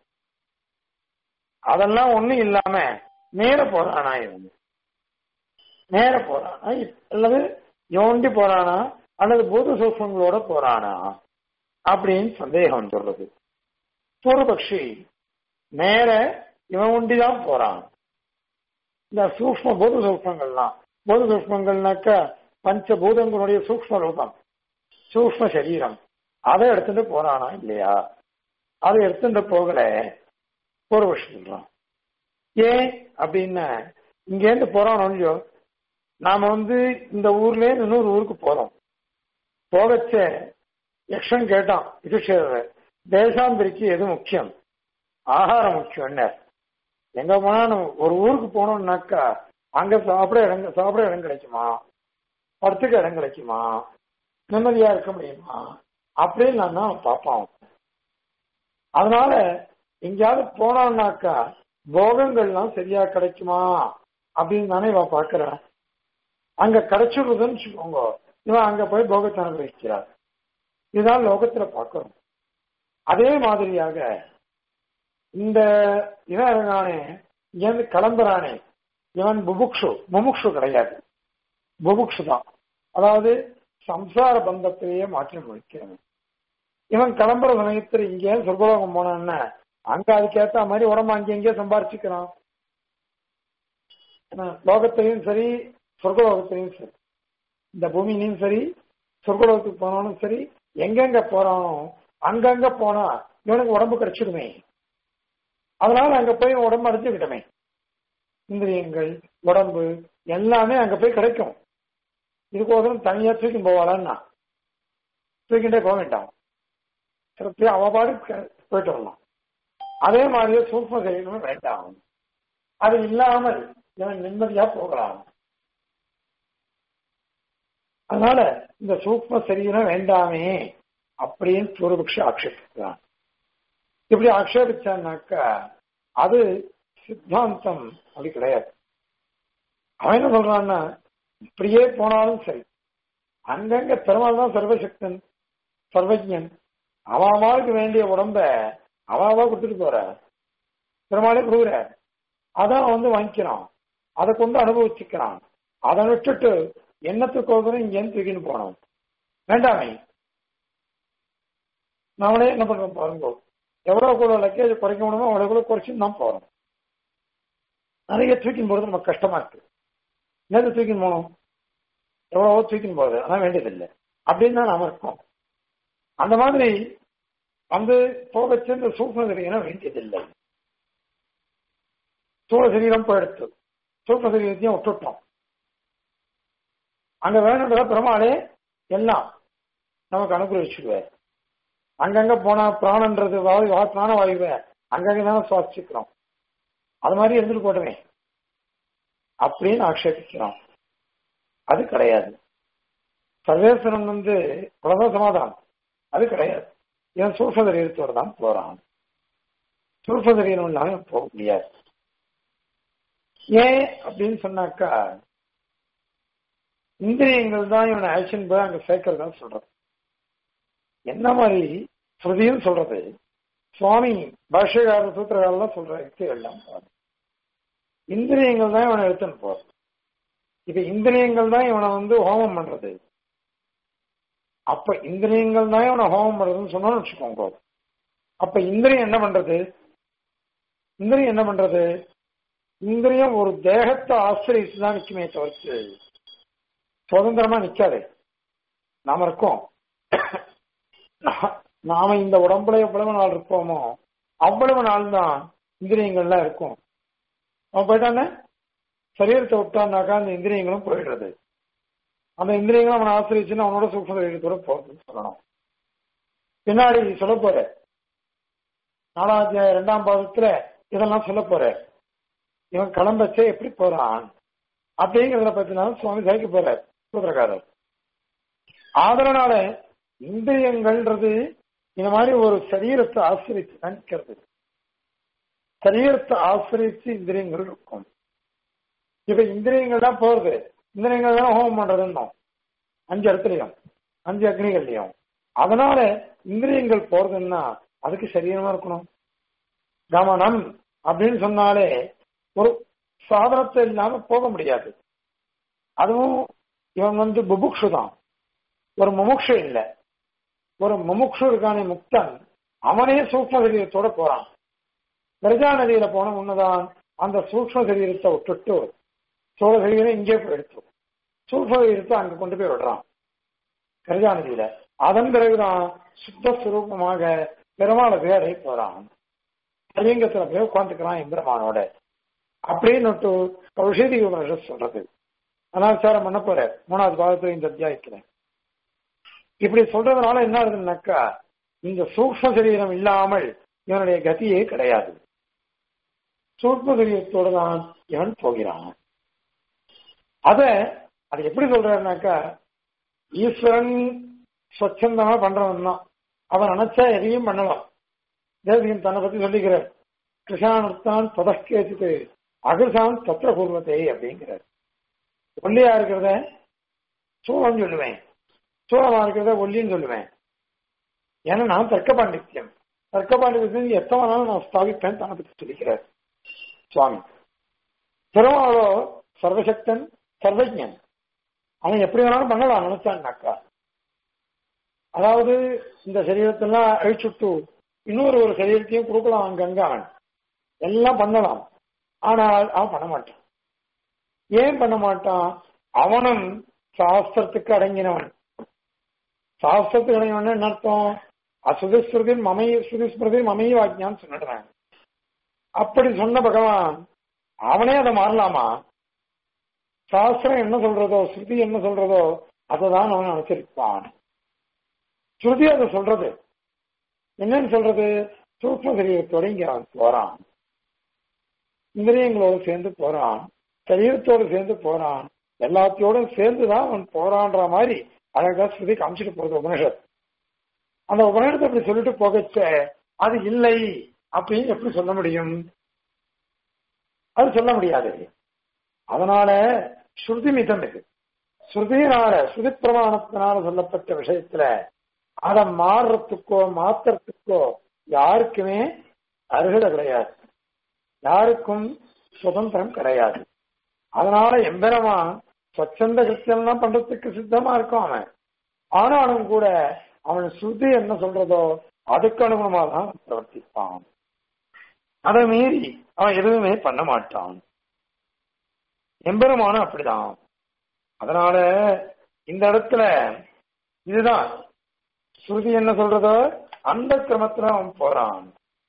அதெல்லாம் ஒண்ணும் இல்லாம நேர போறானா இவன் நேர போறானா அல்லது யோண்டி போறானா அல்லது பூத சூக்மங்களோட போறானா அப்படின்னு சந்தேகம் சொல்றது பூர்வபக்ஷி நேர இவன் ஒண்டிதான் போறான் இந்த சூக்ம பூத சூக்மங்கள்லாம் பூத சூக்மங்கள்னாக்கா பஞ்சபூதங்களுடைய சூக்ம ரூபம் சூக்ம சரீரம் அதை எடுத்துட்டு போறானா இல்லையா அதை எடுத்துட்டு போகல பூர்வபக்ஷி சொல்றான் ஏன் அப்படின்னா இங்க இருந்து போறானோ இல்லையோ நாம வந்து இந்த ஊர்ல இருந்து இன்னொரு ஊருக்கு போறோம் போகச்ச யக்ஷன் கேட்டான் யுதிஷ்டர் தேசாந்திரிக்கு எது முக்கியம் ஆகாரம் முக்கியம் என்ன எங்க போனா நம்ம ஒரு ஊருக்கு போனோம்னாக்கா அங்க சாப்பிட இடம் சாப்பிட இடம் கிடைக்குமா படுத்துக்க இடம் கிடைக்குமா நிம்மதியா இருக்க முடியுமா அப்படின்னு நான் தான் பார்ப்பான் அதனால எங்கேயாவது போனோம்னாக்கா போகங்கள்லாம் சரியா கிடைக்குமா அப்படின்னு தானே இவன் பாக்குறான் அங்க கிடைச்சிடுறதுன்னு வச்சுக்கோங்க இவன் அங்க போய் போகத்தை அனுபவிக்கிறார் இதுதான் லோகத்துல பார்க்கிறோம் அதே மாதிரியாக இந்த இவன் இருக்கானே இங்கிருந்து கிளம்புறானே இவன் புபுக்ஷு முமுக்ஷு கிடையாது புபுக்ஷு தான் அதாவது சம்சார பந்தத்திலேயே மாற்றி முடிக்கிறது இவன் கிளம்புற சமயத்துல இங்கே சொர்க்கலோகம் போனான்னா அங்க அதுக்கேத்த மாதிரி உடம்பு அங்கே இங்கே சம்பாரிச்சுக்கிறான் லோகத்திலையும் சரி சொர்க்கலோகத்திலையும் சரி இந்த பூமியிலையும் சரி சொர்க்கலோகத்துக்கு போனாலும் சரி எங்கெங்க போறானோ அங்கங்க போனா இவனுக்கு உடம்பு கிடைச்சிடுமே அதனால அங்க போய் உடம்பு அடைஞ்சுக்கிட்டமே இந்திரியங்கள் உடம்பு எல்லாமே அங்க போய் கிடைக்கும் இதுக்கோசரம் தனியா தூக்கி போவாளான்னா தூக்கிட்டே போக வேண்டாம் சிறப்பு அவ பாடு போயிட்டு வரலாம் அதே மாதிரியே சூக்ம சரீரமும் வேண்டாம் அது இல்லாமல் இவன் நிம்மதியா போகலாம் அதனால இந்த சூக்ம சரீரம் வேண்டாமே அப்படின்னு பூர்வபக்ஷி ஆக்ஷேபிக்கிறான் இப்படி ஆக்ஷேபிச்சான்னாக்கா அது சித்தாந்தம் அப்படி கிடையாது அவன் என்ன சொல்றான்னா இப்படியே போனாலும் சரி அங்கங்க பெருமாள் தான் சர்வசக்தன் சர்வஜன் அவாவாளுக்கு வேண்டிய உடம்ப அவாவா கொடுத்துட்டு போற பெருமாளே கொடுக்குற அதான் வந்து வாங்கிக்கிறான் அதை கொண்டு அனுபவிச்சுக்கிறான் அதை விட்டுட்டு என்னத்துக்கோசரம் இங்கேருந்து தூக்கின்னு போனோம் வேண்டாமே நாமளே என்ன பண்றோம் பாருங்க எவ்வளவு கூட லக்கேஜ் குறைக்க முடியுமோ அவ்வளவு கூட குறைச்சு தான் போறோம் நிறைய தூக்கின்னு போறது நமக்கு கஷ்டமா இருக்கு நேற்று தூக்கின்னு போனோம் எவ்வளவோ தூக்கின்னு போறது அதான் வேண்டியதில்லை அப்படின்னு தான் நாம இருக்கோம் அந்த மாதிரி வந்து போக சேர்ந்த சூக்ம சரீரம் வேண்டியதில்லை சூழ சரீரம் போயிடுத்து சூக்ம சரீரத்தையும் விட்டுட்டோம் அங்க வேணுன்றத பெருமாளே எல்லாம் நமக்கு அனுகிரகிச்சுடுவார் அங்கங்க போனா பிராணன்றது வாயு வா பிராண வாயுவை அங்கங்க தானே சுவாசிக்கிறோம் அது மாதிரி இருந்துட்டு போட்டுமே அப்படின்னு ஆக்ஷேபிக்கிறோம் அது கிடையாது சர்வேஸ்வரன் வந்து அவ்வளவுதான் சமாதானம் அது கிடையாது இவன் சூழ்பதரீரத்தோடு தான் போறான் சூழ்பதரீரம் இல்லாம போக முடியாது ஏன் அப்படின்னு சொன்னாக்கா இந்திரியங்கள் தான் இவனை ஆக்ஷன் போய் அங்க சேர்க்கறதா சொல்றது என்ன மாதிரி ஸ்ருதியும் சொல்றது சுவாமி பாஷ்யகார சூத்திரகாரெல்லாம் சொல்ற யுக்திகள்லாம் இந்திரியங்கள் தான் இவனை எடுத்துன்னு போறது இப்ப இந்திரியங்கள் தான் இவனை வந்து ஹோமம் பண்றது அப்ப இந்திரியங்கள் தான் இவனை ஹோமம் பண்றதுன்னு சொன்னோம்னு வச்சுக்கோங்க அப்ப இந்திரியம் என்ன பண்றது இந்திரியம் என்ன பண்றது இந்திரியம் ஒரு தேகத்தை ஆசிரியத்து தான் நிக்குமே தவிர்த்து சுதந்திரமா நிக்காது நாம இருக்கோம் நாம இந்த உடம்புல எவ்வளவு நாள் இருப்போமோ அவ்வளவு நாள் தான் இந்திரியங்கள்லாம் இருக்கும் அவன் போயிட்டானே சரீரத்தை விட்டான்னாக்கா அந்த இந்திரியங்களும் போயிடுறது அந்த இந்திரியங்களும் அவனை ஆசிரிச்சுன்னு அவனோட சூக்ம சரீரத்தோட போறதுன்னு சொல்லணும் பின்னாடி சொல்ல போற நாலாம் அத்தியாயம் இரண்டாம் பாதத்துல இதெல்லாம் சொல்ல போற இவன் கிளம்பச்சே எப்படி போறான் அப்படிங்கிறத பத்தினாலும் சுவாமி சாய்க்க போறார் சூத்திரக்காரர் அதனால இந்திரியங்கள்ன்றது இந்த மாதிரி ஒரு சரீரத்தை ஆசிரித்து தான் நிற்கிறது சரீரத்தை ஆசிரித்து இந்திரியங்கள் இருக்கும் இப்ப இந்திரியங்கள் தான் போறது இந்திரியங்கள் தான் ஹோமம் பண்றதுன்னோம் அஞ்சு இடத்துலயும் அஞ்சு அக்னிகள்லயும் அதனால இந்திரியங்கள் போறதுன்னா அதுக்கு சரீரமா இருக்கணும் கவனம் அப்படின்னு சொன்னாலே ஒரு சாதனத்தை இல்லாம போக முடியாது அதுவும் இவன் வந்து புபுக்ஷு தான் ஒரு முமுக்ஷு இல்லை ஒரு முமுக்ஷு இருக்கானே முக்தன் அவனே சூக்ம சரீரத்தோட போறான் பிரஜா நதியில போன முன்னதான் அந்த சூக்ம சரீரத்தை விட்டுட்டு சோழ சரீரம் இங்கே போய் எடுத்தோம் சூக்ம சரீரத்தை அங்க கொண்டு போய் விடுறான் பிரஜா நதியில அதன் பிறகுதான் சுத்த சுரூபமாக பெருமாளை பேரை போறான் அலிங்கத்துல போய் உட்காந்துக்கிறான் எம்பெருமானோட அப்படின்னு கௌஷேதி உபனிஷத் சொல்றது அனாச்சாரம் பண்ண போற மூணாவது பாகத்துல இந்த அத்தியாயத்துல இப்படி சொல்றதுனால என்ன ஆகுதுன்னாக்கா இந்த சூக்ம சரீரம் இல்லாமல் இவனுடைய கதியே கிடையாது சூட்ம சரீரத்தோடு தான் இவன் போகிறான் அத அது எப்படி சொல்றாருனாக்கா ஈஸ்வரன் ஸ்வச்சந்தமா பண்றவன் தான் அவன் நினைச்சா எதையும் பண்ணலாம் தேவதையும் தன்னை பத்தி சொல்லிக்கிறார் கிருஷானத்தான் பதஸ்கேசித்து அகிருஷான் தத்திர பூர்வத்தை அப்படிங்கிறார் ஒல்லியா இருக்கிறத சூழம் சொல்லுவேன் சூழமா இருக்கிறத ஒல்லின்னு சொல்லுவேன் ஏன்னா நான் தர்க்க பாண்டித்யம் தர்க்க பாண்டித்யம் எத்தனை நாளும் நான் ஸ்தாபிப்பேன் தன்னை பத்தி சொல்லிக்கிறார் சுவாமி பெருமாளோ சர்வசக்தன் சர்வஜன் அவன் எப்படி வேணாலும் பண்ணலாம் நினைச்சான்னாக்கா அதாவது இந்த சரீரத்தெல்லாம் அழிச்சுட்டு இன்னொரு ஒரு சரீரத்தையும் கொடுக்கலாம் அங்கங்க அவன் எல்லாம் பண்ணலாம் ஆனால் அவன் பண்ண மாட்டான் ஏன் பண்ண மாட்டான் அவனும் சாஸ்திரத்துக்கு அடங்கினவன் சாஸ்திரத்துக்கு அடங்கினவன் என்ன அர்த்தம் அசுதிஸ்மிருதி மமை சுதிஸ்மிருதி மமைய வாக்கியான்னு சொல்லிடுறாங்க அப்படி சொன்ன பகவான் அவனே அதை மாறலாமா சாஸ்திரம் என்ன சொல்றதோ ஸ்ருதி என்ன சொல்றதோ அததான் அவன் அனுசரிப்பான் ஸ்ருதி அதை சொல்றது என்னன்னு சொல்றது சூக்ம சரீரத்தோட இங்க அவன் போறான் இந்திரியங்களோடு சேர்ந்து போறான் சரீரத்தோடு சேர்ந்து போறான் எல்லாத்தையோட சேர்ந்துதான் அவன் போறான்ற மாதிரி அழகா ஸ்ருதி காமிச்சிட்டு போறது உபனிஷத் அந்த உபனிஷத்தை அப்படி சொல்லிட்டு போகச்ச அது இல்லை அப்படின்னு எப்படி சொல்ல முடியும் அது சொல்ல முடியாது அதனால ஸ்ருதி மிதம் இது ஸ்ருதியினால ஸ்ருதி பிரமாணத்தினால சொல்லப்பட்ட விஷயத்துல அதை மாறுறதுக்கோ மாத்துறதுக்கோ யாருக்குமே அருகதை கிடையாது யாருக்கும் சுதந்திரம் கிடையாது அதனால எம்பெருமா ஸ்வச்சந்த கிருத்தியம்லாம் பண்றதுக்கு சித்தமா இருக்கும் அவன் ஆனாலும் கூட அவன் ஸ்ருதி என்ன சொல்றதோ அதுக்கு அனுகுணமா தான் பிரவர்த்திப்பான் அதை மீறி அவன் எதுவுமே பண்ண மாட்டான் எம்பெருமான அப்படிதான் அதனால இந்த இடத்துல இதுதான் ஸ்ருதி என்ன சொல்றதோ அந்த கிரமத்துல அவன் போறான்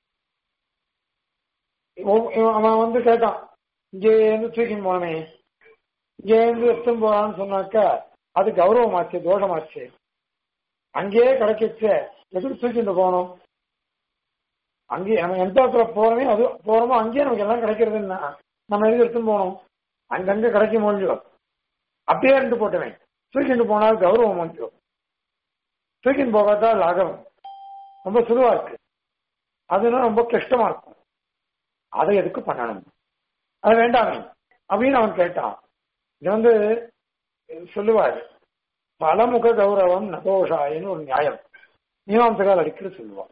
அவன் வந்து கேட்டான் இங்கே இருந்து தூக்கின்னு போனே இங்கே இருந்து எடுத்துன்னு போறான்னு சொன்னாக்கா அது கௌரவமாச்சு தோஷமாச்சு அங்கேயே கிடைக்கச்ச எதுக்கு தூக்கிட்டு போகணும் அங்கேயே நம்ம எந்த இடத்துல போறோமே அது போறோமோ அங்கேயே நமக்கு எல்லாம் கிடைக்கிறதுன்னா நம்ம எதுக்கு எடுத்துன்னு போகணும் அங்கங்க கிடைக்க முடியும் அப்படியே இருந்து போட்டுவேன் தூக்கிட்டு போனால் கௌரவம் வந்துடும் தூக்கின்னு போகாதா லாகவம் ரொம்ப சுலுவா இருக்கு அதுனா ரொம்ப கஷ்டமா இருக்கும் அதை எதுக்கு பண்ணணும் அது வேண்டாமே அப்படின்னு அவன் கேட்டான் இது வந்து சொல்லுவாரு பலமுக கௌரவம் நதோஷாயின்னு ஒரு நியாயம் மீமாம்சகால் அடிக்கடி சொல்லுவான்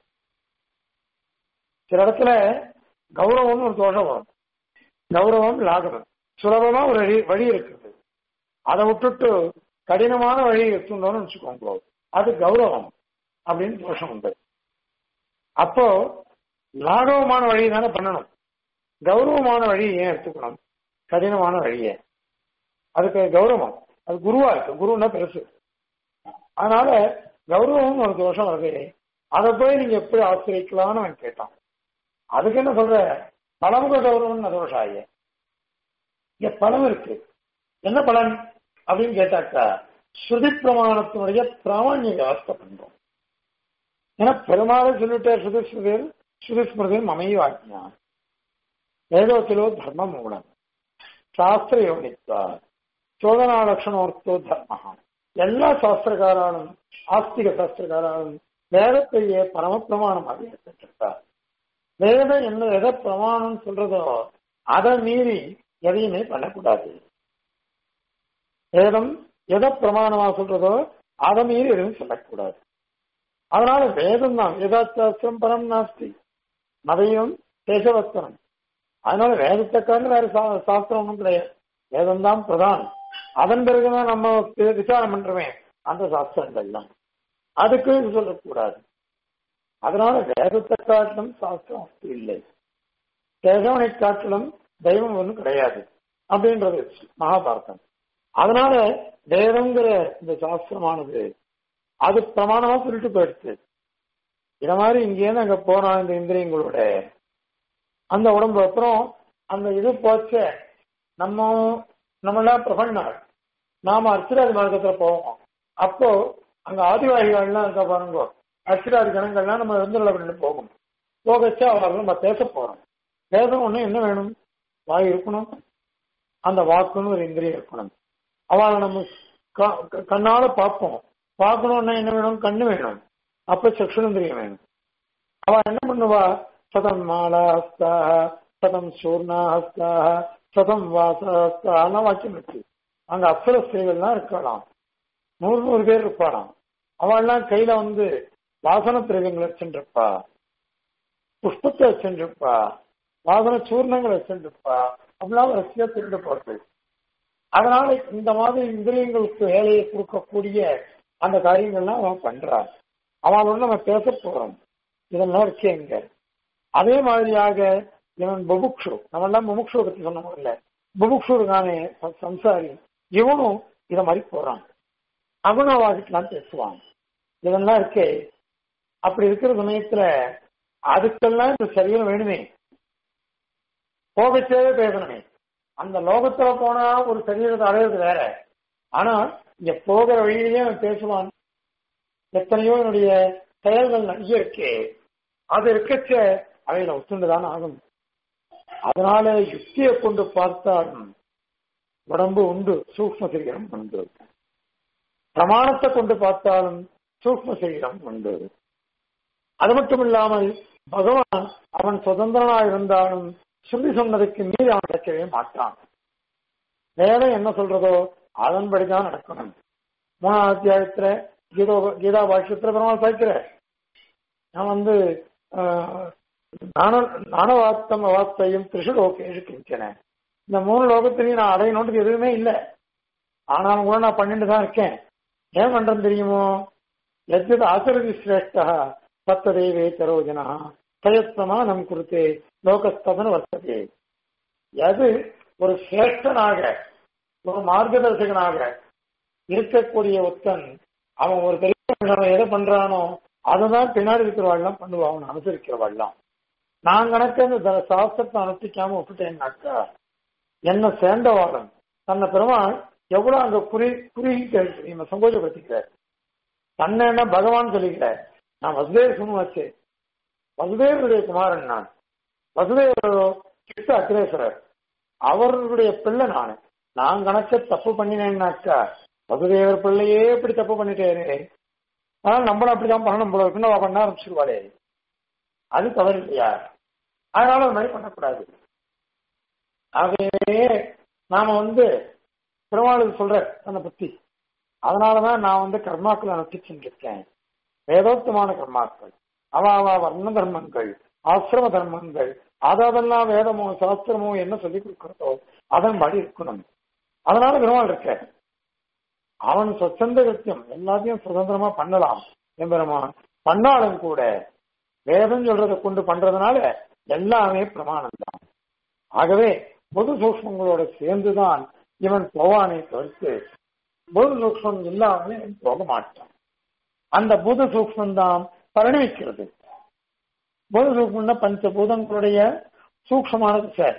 சில இடத்துல கௌரவம்னு ஒரு தோஷம் வரும் கௌரவம் லாகவம் சுலபமா ஒரு வழி வழி இருக்குது அதை விட்டுட்டு கடினமான வழி எடுத்துட்டோம்னு வச்சுக்கோங்க அது கௌரவம் அப்படின்னு தோஷம் உண்டு அப்போ லாகவமான வழி தானே பண்ணணும் கௌரவமான வழி ஏன் எடுத்துக்கணும் கடினமான வழியை அதுக்கு கௌரவம் அது குருவா இருக்கு குருன்னா பெருசு அதனால கௌரவம் ஒரு தோஷம் வருது அதை போய் நீங்க எப்படி ஆசிரியக்கலாம்னு அவன் கேட்டான் அதுக்கு என்ன சொல்ற பலமுக கௌரவம் தோஷாய இங்க பலம் இருக்கு என்ன பலன் அப்படின்னு கேட்டாக்கா ஸ்ருதி பிரமாணத்தினுடைய பிராமணிய வியவஸ்தை பண்றோம் ஏன்னா பெருமாளை சொல்லிட்ட ஸ்ருதி ஸ்ருதி ஸ்ருதி ஸ்மிருதி மமைய வாக்கியா வேதோத்திலோ தர்ம மூலம் சாஸ்திர யோனித்வா சோதனா லட்சணோர்த்தோ தர்ம எல்லா சாஸ்திரக்காராலும் ஆஸ்திக சாஸ்திரக்காராலும் வேதத்தையே பரம பிரமாணமாக எடுத்துட்டார் வேதம் என்ன எதை பிரமாணம் சொல்றதோ அதை மீறி எதையுமே பண்ணக்கூடாது வேதம் எதை பிரமாணமா சொல்றதோ அதை மீறி எதுவும் சொல்லக்கூடாது அதனால வேதம் தான் வேதாசாஸ்திரம் பரம் நாஸ்தி மதையும் தேசவஸ்திரம் அதனால வேதத்தை காரணம் வேற சாஸ்திரம் ஒன்றும் கிடையாது வேதம் தான் பிரதானம் அதன் பிறகுதான் நம்ம விசாரம் பண்றோமே அந்த சாஸ்திரங்கள்லாம் அதுக்கு இது சொல்லக்கூடாது அதனால வேதத்தை காட்டிலும் சாஸ்திரம் இல்லை தேசவனை காட்டிலும் தெய்வம் ஒன்றும் கிடையாது அப்படின்றது மகாபாரதம் அதனால வேதங்கிற இந்த சாஸ்திரமானது அது பிரமாணமா சொல்லிட்டு போயிடுச்சு இத மாதிரி இங்கேருந்து அங்க போறான் இந்த இந்திரியங்களோட அந்த உடம்பு அப்புறம் அந்த இது போச்ச நம்ம நம்மளாம் பிரபன்னாள் நாம அர்ச்சராதி மார்க்கத்துல போவோம் அப்போ அங்க ஆதிவாதிகள்லாம் இருக்க பாருங்க அர்ச்சராதி கணங்கள்லாம் நம்ம எழுந்துள்ள பண்ணி போகும் போகச்சா அவர்கள் நம்ம பேச போறோம் வேதம் ஒண்ணு என்ன வேணும் வாய் இருக்கணும் அந்த வாக்குன்னு ஒரு இந்திரியம் இருக்கணும் அவளை நம்ம க- க- கண்ணால பார்ப்போம் பார்க்கணும்னா என்ன வேணும் கண்ணு வேணும் அப்ப சக்ஷுரந்திரியம் வேணும் அவ என்ன பண்ணுவா சதம் மாலா ஹஸ்தாக சதம் சூர்ணா ஹஸ்தாக சதம் வாச ஹஸ்தாலாம் வாக்கியம் இருக்கு அங்க அப்சர ஸ்திரீகள்லாம் இருக்கலாம் நூறு நூறு பேர் இருப்பாளாம் அவள்லாம் கையில வந்து வாசன திரவியங்களை வச்சுருப்பா புஷ்பத்தை வச்சுருப்பா வாசன சூர்ணங்களை வச்சுருப்பா அப்படிலாம் ரசியா திருண்டு போறது அதனால இந்த மாதிரி இந்திரியங்களுக்கு வேலையை கொடுக்கக்கூடிய அந்த காரியங்கள்லாம் அவன் பண்றான் அவனோட நம்ம பேச போறோம் இதெல்லாம் இருக்கே இங்க அதே மாதிரியாக இவன் புபுக்ஷு நம்ம எல்லாம் முமுக்ஷுவை பத்தி சொன்னோம் இல்ல புபுக்ஷு இருக்கானே ச- சம்சாரி இவனும் இத மாதிரி போறான் அவனும் அவகிட்டலாம் பேசுவான் இதெல்லாம் இருக்கே அப்படி இருக்கிற சமயத்துல அதுக்கெல்லாம் இந்த சரீரம் வேணுமே போகச்சேவே பேசணுமே அந்த லோகத்துல போனா ஒரு சரீரத்தை அடையிறது வேற ஆனா இங்க போகிற வழியிலேயே அவன் பேசுவான் எத்தனையோ என்னுடைய செயல்கள் நிறைய இருக்கே அது இருக்கச்ச அவையில ஒத்துண்டுதான் ஆகும் அதனால யுக்தியை கொண்டு பார்த்தாலும் உடம்பு உண்டு சூக்ம சரீரம் உண்டு பிரமாணத்தை கொண்டு பார்த்தாலும் சூக்ம சரீரம் உண்டு அது மட்டும் இல்லாமல் பகவான் அவன் சுதந்திரனா இருந்தாலும் ஸ்ருதி சொன்னதுக்கு மீறி அவன் நடக்கவே மாட்டான் வேதம் என்ன சொல்றதோ அதன்படிதான் நடக்கணும் மூணாம் அத்தியாயத்துல கீதோ கீதா பாஷ்யத்துல பெருமாள் பார்க்கிற நான் வந்து ஆஹ், நான நானவாத்தம் வார்த்தையும் திரிசுலோகேஷு கிஞ்சன இந்த மூணு லோகத்திலையும் நான் அடையணுன்றது எதுவுமே இல்லை ஆனாலும் கூட நான் பண்ணிட்டு தான் இருக்கேன் ஏன் பண்றேன் தெரியுமோ எத்தது ஆசரதி சிரேஷ்டா தத்ததேவே தரோஜனா பிரயத்னமானம் குறித்து லோகஸ்ததன வர்த்ததே எது ஒரு சிரேஷ்டனாக ஒரு மார்க்கதர்சகனாக இருக்கக்கூடிய ஒத்தன் அவன் ஒரு பெரிய அவன் எதை பண்றானோ அதுதான் பின்னாடி இருக்கிறவாள்லாம் பண்ணுவான் அவன் அனுசரிக்கிறவாள்லாம் நான் கணக்கு அந்த த- சாஸ்திரத்தை அனுஷ்டிக்காம விட்டுட்டேன்னாக்கா என்ன சேர்ந்தவாளன் தன்னை பெருமாள் எவ்வளவு அங்க குறி குறி நீங்க சங்கோஜப்படுத்திக்கிறார் தன்னை என்ன பகவான் சொல்லிக்கிறார் நான் வசுதேவ சுமவாச்சு வசுதேவருடைய குமாரன் நான் வசுதேவரோ சித்த அக்ரேசரர் அவர்களுடைய பிள்ளை நான் நான் கணக்க தப்பு பண்ணினேன்னாக்கா வசுதேவர் பிள்ளையே இப்படி தப்பு பண்ணிட்டேனே ஆனால் நம்மளும் அப்படிதான் பண்ணணும் போல இருக்குன்னு அவ பண்ண ஆரம்பிச்சிருவாளே அது தவறு இல்லையா அதனால அது மாதிரி பண்ணக்கூடாது ஆகவே நாம வந்து பெருமாளுக்கு சொல்ற தன்னை பத்தி அதனாலதான் நான் வந்து கர்மாக்களை அனுஷ்டிச்சுட்டு இருக்கேன் வேதோக்தமான கர்மாக்கள் அவ அவ வர்ண தர்மங்கள் ஆசிரம தர்மங்கள் அதெல்லாம் வேதமோ சாஸ்திரமோ என்ன சொல்லி கொடுக்கிறதோ அதன் படி இருக்கணும் அதனால பெருமாள் இருக்க அவன் சொச்சந்த கிருத்தியம் எல்லாத்தையும் சுதந்திரமா பண்ணலாம் எம்பெருமான் பண்ணாலும் கூட வேதம் சொல்றதை கொண்டு பண்றதுனால எல்லாமே பிரமாணம் தான் ஆகவே பொது சூக்மங்களோட சேர்ந்துதான் இவன் போவானே தவிர்த்து பொது சூக்மம் இல்லாமலே இவன் போக மாட்டான் அந்த பூத சூக்மம் தான் பரிணமிக்கிறது பூத சூக்மம்னா பஞ்சபூதங்களுடைய சூக்ஷமானது சார்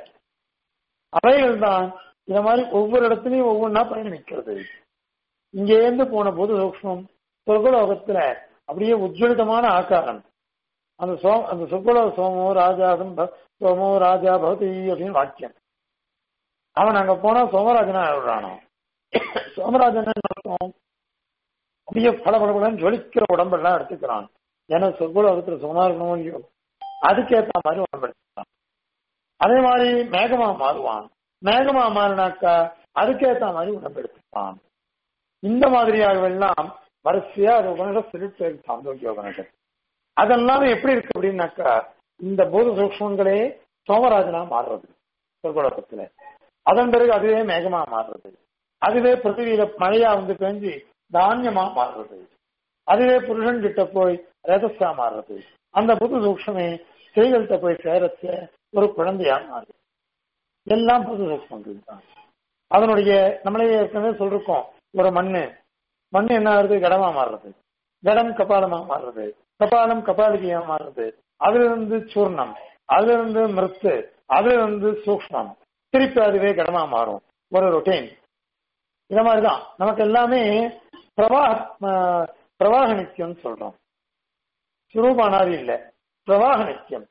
அவைகள் தான் இந்த மாதிரி ஒவ்வொரு இடத்துலயும் ஒவ்வொன்றா பரிணமிக்கிறது இங்கேருந்து போன பூத சூக்மம் சொர்க்கலோகத்துல அப்படியே உஜ்வலிதமான ஆக்காரம் அந்த சோ அந்த சொர்க்கலோக சோமோ ராஜாசம் ப- சோமோ ராஜா பகவதி அப்படின்னு வாக்கியம் அவன் அங்க போனா சோமராஜனா ஆயிடுறானோ சோமராஜன் என்ன அர்த்தம்? அப்படியே பல பலன்னு ஜொலிக்கிற உடம்பெல்லாம் எடுத்துக்கிறான் ஏன்னா சொர்க்கலோகத்துல சுகமா இருக்கணும் இல்லையோ அதுக்கேத்த மாதிரி உடம்பு எடுத்துக்கிறான் அதே மாதிரி மேகமா மாறுவான் மேகமா மாறினாக்கா அதுக்கேத்த மாதிரி உடம்பு எடுத்துப்பான் இந்த மாதிரியாக எல்லாம் வரிசையா அது உபனிட சொல்லிட்டு சாந்தோக்கிய உபனிடம் அதெல்லாம் எப்படி இருக்கு அப்படின்னாக்கா இந்த பூத சூக்மங்களே சோமராஜனா மாறுறது சொர்க்கலோகத்துல அதன் பிறகு அதுவே மேகமா மாறுறது அதுவே பிருத்திவியில மழையா வந்து பெஞ்சு தானியமா மாறுறது அதுவே புருஷன் கிட்ட போய் ரதஸா மாறுறது அந்த புது சூக்ஷமே ஸ்திரீகள்கிட்ட போய் சேரச்ச ஒரு குழந்தையா மாறுது எல்லாம் புது சூக்மங்கள் தான் அதனுடைய நம்மளே ஏற்கனவே சொல்லிருக்கோம் ஒரு மண்ணு மண்ணு என்ன ஆகுது கடமா மாறுறது கடம் கபாலமா மாறுறது கபாலம் கபாலிகையா மாறுறது அதுல இருந்து சூர்ணம் அதுல இருந்து மிருத்து அதுல இருந்து சூக்ஷ்மம் திருப்பி அதுவே கடமா மாறும் ஒரு ரொட்டீன் இந்த மாதிரிதான் நமக்கு எல்லாமே பிரவாக ஆஹ், பிரவாக நித்தியம் சொல்றோம் சுரூபானாதி இல்ல பிரவாக நித்தியம்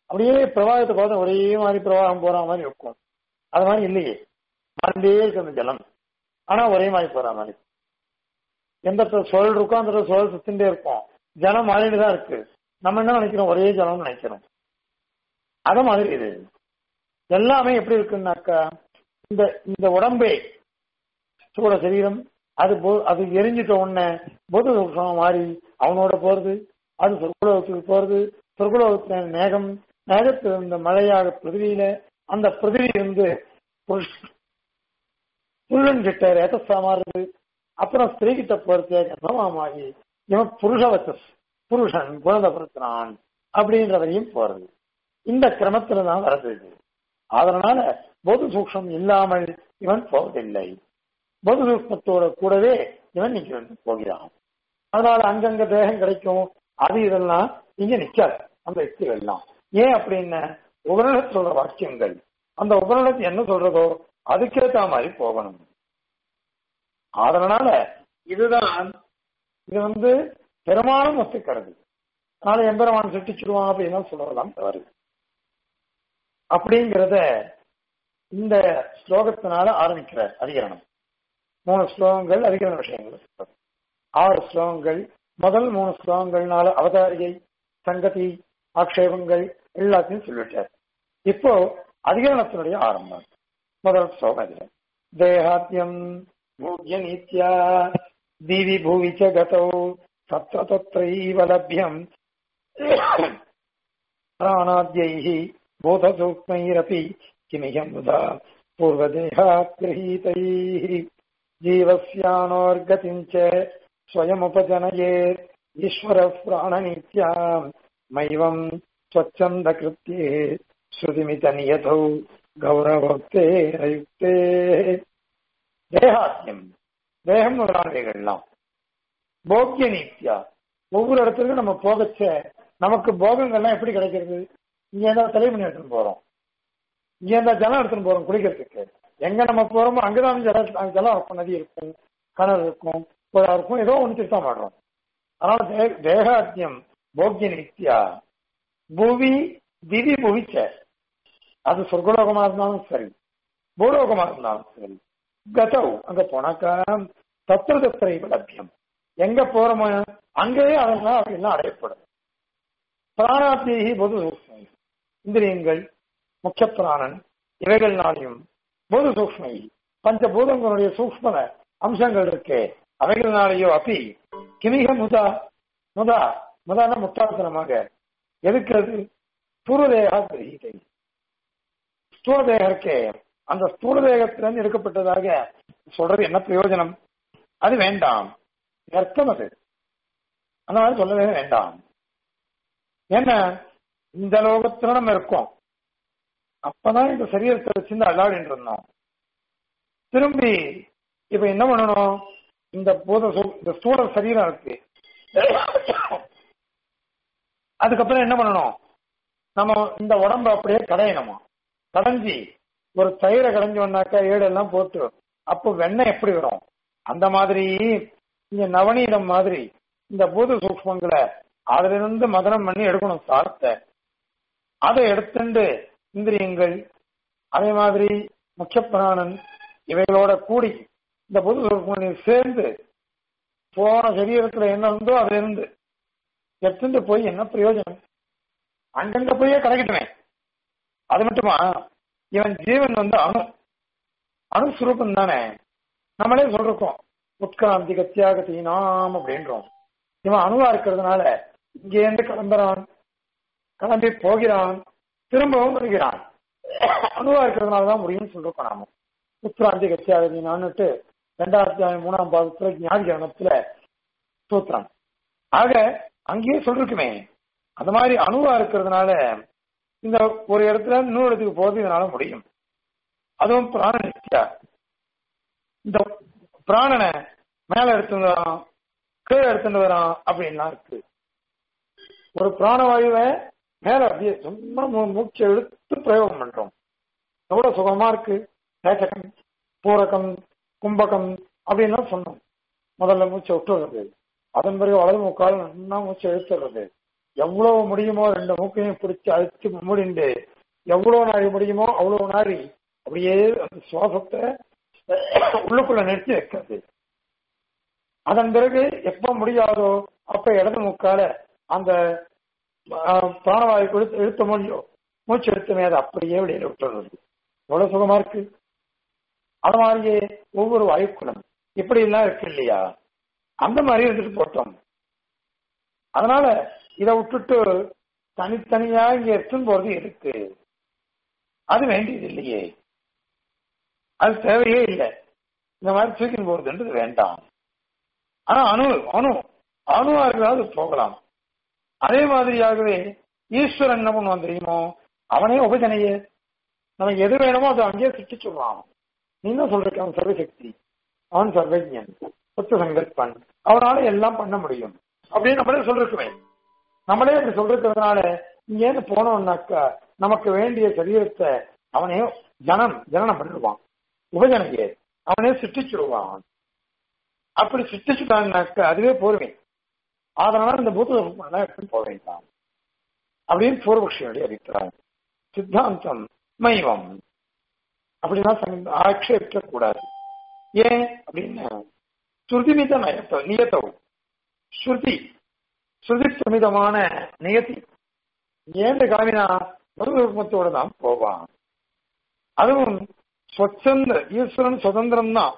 அப்படியே பிரவாகத்தை பார்த்தா ஒரே மாதிரி பிரவாகம் போற மாதிரி இருக்கும் அது மாதிரி இல்லையே மாறிண்டே இருக்கு அந்த ஜலம் ஆனா ஒரே மாதிரி போற மாதிரி எந்த இடத்துல சுழல் இருக்கோ அந்த இடத்துல சுழல் சுத்திண்டே இருக்கும் ஜலம் மாறிட்டு தான் இருக்கு நம்ம என்ன நினைக்கிறோம் ஒரே ஜலம்னு நினைக்கிறோம் அத மாதிரி இது எல்லாமே எப்படி இருக்குன்னாக்கா இந்த இந்த உடம்பே சூட சரீரம் அது போ- அது எரிஞ்சிட்ட உடனே பொது சூக்ஷமம் மாறி அவனோட போறது அது சொர்க்குலோகத்துக்கு போறது சொர்க்குலோகத்துல மேகம் மேகத்துல இந்த மழையாக பிருதிவியில அந்த பிருதிவி வந்து புருஷ- புருஷன் கிட்ட ரேதஸா மாறுது அப்புறம் ஸ்திரீ கிட்ட போறது கர்ப்பமாகி இவன் புருஷவச்சஸ் புருஷன் குழந்தைப்படுத்தினான் அப்படின்றவரையும் போறது இந்த கிரமத்துல தான் வருது இது. அதனால பொது சூக்ஷம் இல்லாமல் இவன் போவதில்லை பொது சூக்மத்தோட கூடவே இவன் இங்க வந்து போகிறான் அதனால அங்கங்க தேகம் கிடைக்கும் அது இதெல்லாம் இங்க நிக்காது அந்த யுக்திகள் எல்லாம் ஏன் அப்படின்னு உபநிடத்து சொல்ற வாக்கியங்கள் அந்த உபநிடத்து என்ன சொல்றதோ அதுக்கேத்த மாதிரி போகணும் அதனால இதுதான் இது வந்து பெரும்பாலும் ஒத்துக்கிறது அதனால எம்பெருமான் சிருஷ்டிச்சிடுவான் அப்படின்னு சொல்றதெல்லாம் தவறு அப்படிங்கிறத இந்த ஸ்லோகத்தினால ஆரம்பிக்கிறார் அதிகரணம் மூணு ஸ்லோகங்கள் அதிகரண விஷயங்கள் சொல்றார். ஆறு ஸ்லோகங்கள் முதல் மூணு ஸ்லோகங்கள்னால அவதாரிகை சங்கதி ஆக்ஷேபங்கள் எல்லாத்தையும் சொல்லிட்டார் இப்போ அதிகரணத்தினுடைய ஆரம்பம் முதல் ஸ்லோகம் இதுல தேகாத்தியம் பூஜ்ய நித்யா திவி பூவி ச கதௌ தத்ர தத்ரைவ லப்யம் प्राणाद्यैः बोधसूक्ष्मैरपि किमिहं मुदा पूर्वदेहागृहीतैः जीवस्यानोर्गतिम् च स्वयमुपजनयेत् ईश्वरः प्राणनीत्याम् मैवम् स्वच्छन्दकृत्ये श्रुतिमितनियतौ கௌரவத்தேரயுக்தே தேகாத்தியம் தேகம் முதலானவைகள்லாம் போக்கிய நீத்தியா ஒவ்வொரு இடத்துக்கும் நம்ம போகச்ச நமக்கு போகங்கள்லாம் எப்படி கிடைக்கிறது இங்க இருந்தா தலைமணி எடுத்துன்னு போறோம் இங்க இருந்தா ஜலம் எடுத்துன்னு போறோம் குளிக்கிறதுக்கு எங்க நம்ம போறோமோ அங்கதான் ஜலம் ஜலம் இருக்கும் நதி இருக்கும் கிணறு இருக்கும் குழா இருக்கும் ஏதோ ஒன்று திருத்தம் மாடுறோம் அதனால தே- தேகாத்தியம் போக்கிய நித்யா புவி திவி புவிச்ச அது சொர்க்கலோகமா இருந்தாலும் சரி பூலோகமா இருந்தாலும் சரி கதவு அங்க போனாக்கா தத்திர தத்திரை லட்சியம் எங்க போறோமோ அங்கேயே அதெல்லாம் அப்படிலாம் அடையப்படும் பிராணாத்தேகி பொது சூக்ஷ்மை இந்திரியங்கள் முக்கிய பிராணன் இவைகள்னாலையும் பொது சூக்ஷ்மை பஞ்சபூதங்களுடைய சூக்ஷ்ம அம்சங்கள் இருக்கே அவைகள்னாலேயோ அப்பி கிமிக முதா முதா முதான முட்டாள்தனமாக எதுக்கு அது ஸ்தூலதேகா கிரகிதை ஸ்தூலதேகம் இருக்கே அந்த ஸ்தூலதேகத்திலிருந்து எடுக்கப்பட்டதாக சொல்றது என்ன பிரயோஜனம் அது வேண்டாம் அர்த்தம் அது அந்த மாதிரி சொல்லவே வேண்டாம் ஏன்னா இந்த லோகத்துல நம்ம இருக்கோம் அப்பதான் இந்த சரீரத்தை வச்சிருந்து அல்லாடிட்டு இருந்தோம் திரும்பி இப்ப என்ன பண்ணணும் இந்த பூத சு- இந்த ஸ்தூல சரீரம் இருக்கு அதுக்கப்புறம் என்ன பண்ணணும் நம்ம இந்த உடம்ப அப்படியே கடையணுமா கடைஞ்சி ஒரு தயிரை கடைஞ்சோம்னாக்கா ஏடெல்லாம் போட்டு அப்போ வெண்ணெய் எப்படி வரும் அந்த மாதிரி இங்க நவநீதம் மாதிரி இந்த பூத சூக்மங்களை அதுல இருந்து மதனம் பண்ணி எடுக்கணும் சாரத்தை அதை எடுத்துண்டு இந்திரியங்கள் அதே மாதிரி முக்கிய பிராணன் இவைகளோட கூடி இந்த பொது சூக்மங்களை சேர்ந்து போன சரீரத்துல என்ன இருந்தோ அதுல இருந்து எடுத்துட்டு போய் என்ன பிரயோஜனம் அங்கங்க போயே கிடைக்கட்டுமே அது மட்டுமா இவன் ஜீவன் வந்து அணு அணுஸ்வரூபம் தானே நம்மளே சொல்றோம் உட்கிராந்தி கத்தியாகத்தி நாம் அப்படின்றோம் இவன் அணுவா இருக்கிறதுனால இங்கேருந்து கிளம்புறான் கிளம்பி போகிறான் திரும்பவும் வருகிறான் அணுவா இருக்கிறதுனால தான் முடியும்னு சொல்றோம் நாம உட்கிராந்தி கத்தியாகத்தி நான்னுட்டு ரெண்டாயிரத்தி மூணாம் பாகத்துல ஞாதிகரணத்துல சூத்திரம் ஆக அங்கேயே சொல்லிருக்குமே அந்த மாதிரி அணுவா இருக்கிறதுனால இந்த ஒரு இடத்துல இன்னொரு இடத்துக்கு போறது இதனால முடியும் அதுவும் பிராண நித்யா இந்த பிராணனை மேல எடுத்துட்டு வரான் கீழே எடுத்துட்டு வரான் அப்படின்லாம் இருக்கு ஒரு பிராணவாயுவை மேல அப்படியே சும்மா மூ- மூச்சை எடுத்து பிரயோகம் பண்றோம் எவ்வளவு சுகமா இருக்கு நேச்சகம் பூரகம் கும்பகம் அப்படின்லாம் சொன்னோம் முதல்ல மூச்சை விட்டுறது அதன் பிறகு வலது முக்கால் நல்லா மூச்சை இழுத்துறது எவ்வளவு முடியுமோ ரெண்டு மூக்கையும் பிடிச்சு அழைச்சு மூடிண்டு எவ்வளவு நாழி முடியுமோ அவ்வளவு நாழி அப்படியே அந்த சுவாசத்தை உள்ளுக்குள்ள நிறுத்தி வைக்கிறது அதன் பிறகு எப்ப முடியாதோ அப்ப இடது முக்கால அந்த பிராணவாயு கொடுத்து இழுத்த முடியும் மூச்சு எடுத்துமே அதை அப்படியே வெளியில விட்டுறது எவ்வளவு சுகமா இருக்கு அது மாதிரியே ஒவ்வொரு வாயுக்குணம் இப்படி எல்லாம் இருக்கு இல்லையா அந்த மாதிரி இருந்துட்டு போட்டோம் அதனால இதை விட்டுட்டு தனித்தனியா இங்க எடுத்துன்னு போறது இருக்கு அது வேண்டியது இல்லையே அது தேவையே இல்லை இந்த மாதிரி தூக்கின்னு போறதுன்றது வேண்டாம் ஆனா அணு அணு அணுவா இருக்கிறாவது போகலாம் அதே மாதிரியாகவே ஈஸ்வரன் என்ன பண்ணுவான் தெரியுமோ அவனே உபஜனையே நமக்கு எது வேணுமோ அதை அங்கேயே சுட்டி சொல்லுவான் நீ என்ன சொல்ற அவன் சர்வசக்தி அவன் சர்வஜன் சொத்து சங்கற்பன் அவனால எல்லாம் பண்ண முடியும் அப்படின்னு நம்மளே சொல்லிருக்குமே நம்மளே அப்படி சொல்றதுனால இங்கேருந்து போனோம்னாக்கா நமக்கு வேண்டிய சரீரத்தை அவனே ஜனம் ஜனனம் பண்ணிடுவான் உபஜனையே அவனே சிருஷ்டிச்சிருவான் அப்படி சிருஷ்டிச்சுட்டான்னாக்கா அதுவே போருமே அதனால இந்த பூத்த எடுத்துன்னு போக வேண்டாம் அப்படின்னு பூர்வபக்ஷியுடைய அபிப்பிராயம் சித்தாந்தம் மைவம் அப்படின்னா ஆட்சேபிக்க கூடாது ஏன் அப்படின்னு ஸ்ருதிமித நயத்தோ நியத்தோ ஸ்ருதி ஸ்ருதி பிரமிதமான நியதி ஏன் காமினா மருதமத்தோட தான் போவான் அதுவும் ஸ்வச்சந்த ஈஸ்வரன் சுதந்திரம் தான்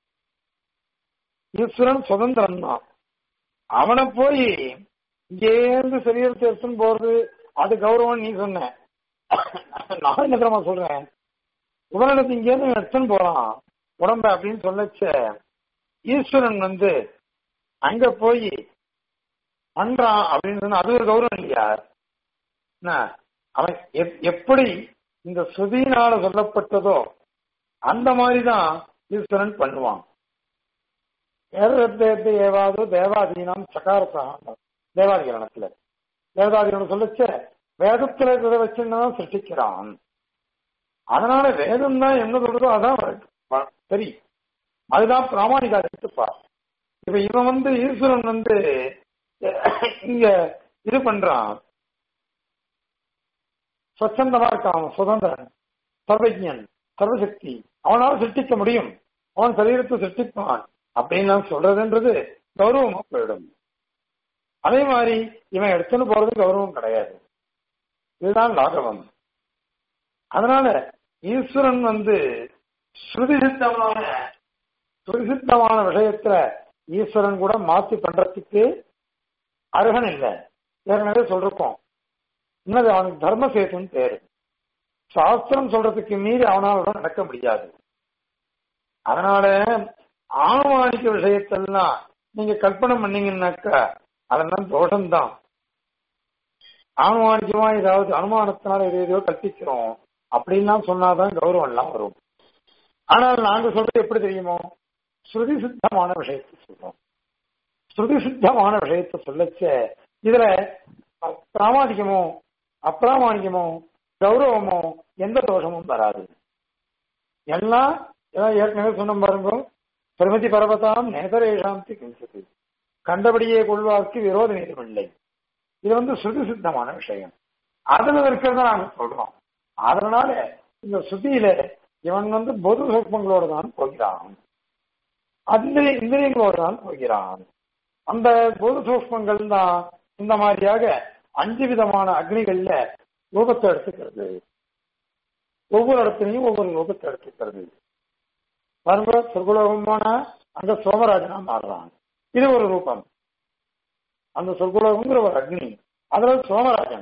ஈஸ்வரன் சுதந்திரம் தான் அவனை போய் இங்கேருந்து சரீரத்தை எடுத்துன்னு போறது அது கௌரவம் நீ சொன்ன நான் என்ன தெரியுமா சொல்றேன் உடனடி இங்கேருந்து எடுத்துன்னு போறான் உடம்ப அப்படின்னு சொல்லச்ச ஈஸ்வரன் வந்து அங்க போய் பண்றான் அப்படின்னு சொன்னா அது ஒரு கௌரவம் இல்லையா என்ன அவன் எப்படி இந்த சுதியினால சொல்லப்பட்டதோ அந்த மாதிரிதான் ஈஸ்வரன் பண்ணுவான் வேதத்தை ஏவாதோ தேவாதீனம் சகாரத்தான் தேவாதிகரணத்துல தேவதாதிகரணம் சொல்லச்ச வேதத்துல இருக்கிறத வச்சுதான் சிருஷ்டிக்கிறான் அதனால வேதம் தான் என்ன சொல்றதோ அதான் சரி அதுதான் பிராமணிகா எடுத்துப்பா இப்ப இவன் வந்து ஈஸ்வரன் வந்து இங்க இது பண்றான் ஸ்வச்சந்தமா இருக்கான் சுதந்திரன் சர்வஜன் சர்வசக்தி அவனால சிருஷ்டிக்க முடியும் அவன் சரீரத்தை சிருஷ்டிப்பான் அப்படின்னு நான் சொல்றதுன்றது கௌரவமா போயிடும் அதே மாதிரி இவன் எடுத்துன்னு போறது கௌரவம் கிடையாது இதுதான் லாகவம் அதனால ஈஸ்வரன் வந்து ஸ்ருதி சித்தமான ஸ்ருதி சித்தமான விஷயத்துல ஈஸ்வரன் கூட மாத்தி பண்றதுக்கு அருகன் இல்லை ஏற்கனவே சொல்றோம் இன்னது அவனுக்கு தர்ம சேத்துன்னு பேரு சாஸ்திரம் சொல்றதுக்கு மீறி அவனால நடக்க முடியாது அதனால ஆணுமானிக்க விஷயத்தெல்லாம் நீங்க கற்பனை பண்ணீங்கன்னாக்கா அதெல்லாம் தோஷம்தான் ஆணுமானிக்கமா ஏதாவது அனுமானத்தினால எது எதையோ கற்பிக்கிறோம் அப்படின்லாம் சொன்னாதான் கௌரவம் எல்லாம் வரும் ஆனால் நாங்க சொல்றது எப்படி தெரியுமோ ஸ்ருதி சித்தமான விஷயத்தை சொல்றோம் ஸ்ருதி சித்தமான விஷயத்தை சொல்லச்ச இதுல பிராமாணிக்கமோ அப்பிராமாணிக்கமோ கௌரவமோ எந்த தோஷமும் வராது எல்லாம் ஏற்கனவே சொன்ன பாருங்க பிரமதி பர்வதாம் நேதரேஷாந்தி கிஞ்சது கண்டபடியே கொள்வார்க்கு விரோத நேரமில்லை இது வந்து சுதி சித்தமான விஷயம் அதுல இருக்கிறத நாங்க சொல்றோம் அதனால இந்த சுத்தியில இவன் வந்து பொது சொற்பங்களோட தான் போகிறான் அந்த இந்திரியங்களோட தான் போகிறான் அந்த பொது சூக்மங்கள் தான் இந்த மாதிரியாக அஞ்சு விதமான அக்னிகள்ல ரூபத்தை எடுத்துக்கிறது ஒவ்வொரு இடத்துலையும் ஒவ்வொரு ரூபத்தை எடுத்துக்கிறது பாருங்க சொர்க்குலோகமான அங்க சோமராஜனா மாறுறான் இது ஒரு ரூபம் அந்த சொர்க்குலோகங்கிற ஒரு அக்னி அதுல சோமராஜன்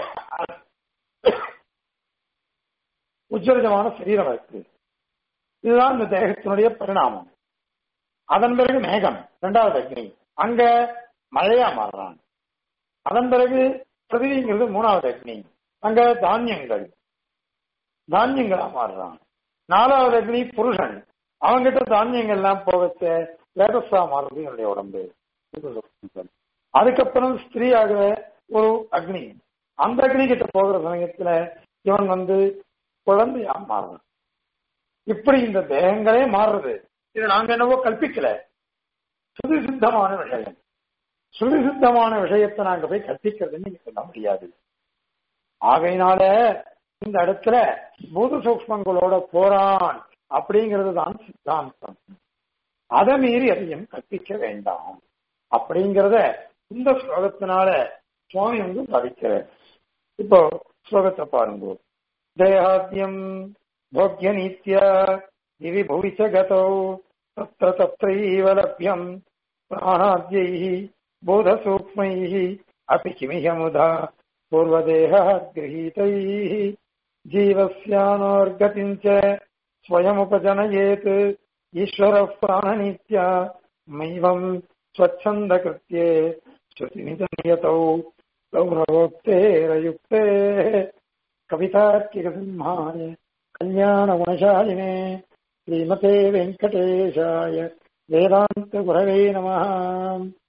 உச்சரிதமான சரீரம் இருக்கு இதுதான் இந்த தேகத்தினுடைய பரிணாமம் அதன் பிறகு மேகம் இரண்டாவது அக்னி அங்க மழையா மாறுறான் அதன் பிறகு பிரதிவிங்கிறது மூணாவது அக்னி அங்க தானியங்கள் தானியங்களா மாறுறான் நாலாவது அக்னி புருஷன் அவங்கிட்ட தானியங்கள் எல்லாம் போகச்ச லேட்டஸ்டா மாறுறது என்னுடைய உடம்பு அதுக்கப்புறம் ஸ்திரீயாக ஒரு அக்னி அந்த அக்னி கிட்ட போகிற சமயத்துல இவன் வந்து குழந்தையா மாறுறான் இப்படி இந்த தேகங்களே மாறுறது இது நாங்க என்னவோ கல்பிக்கல சுதி சித்தமான விஷயம் சுருசித்தமான விஷயத்தை நாங்க போய் கற்பிக்கிறதுன்னு நீங்க சொல்ல முடியாது ஆகையினால இந்த இடத்துல பூத சூக்மங்களோட போறான் அப்படிங்கிறது தான் சித்தாந்தம் அதை மீறி அதையும் கற்பிக்க வேண்டாம் அப்படிங்கிறத இந்த ஸ்லோகத்தினால சுவாமி வந்து சாதிக்கிறார் இப்போ ஸ்லோகத்தை பாருங்க தேகாத்தியம் போக்கிய நீத்திய திவி புவிச்ச கதோ தத்திர தத்ரைவ லப்யம் பிராணாத்யைः बोधसूक्ष्मैः अपि किमिहमुधा पूर्वदेहः गृहीतैः जीवस्यानोर्गतिम् च स्वयमुपजनयेत् ईश्वरः प्राणनित्या मैवम् स्वच्छन्दकृत्ये श्रुतिनिजनियतौ गौरवोक्तेरयुक्ते कवितार्किकसिंहाय कल्याणगुणशालिने श्रीमते वेङ्कटेशाय वेदान्तगुरवे नमः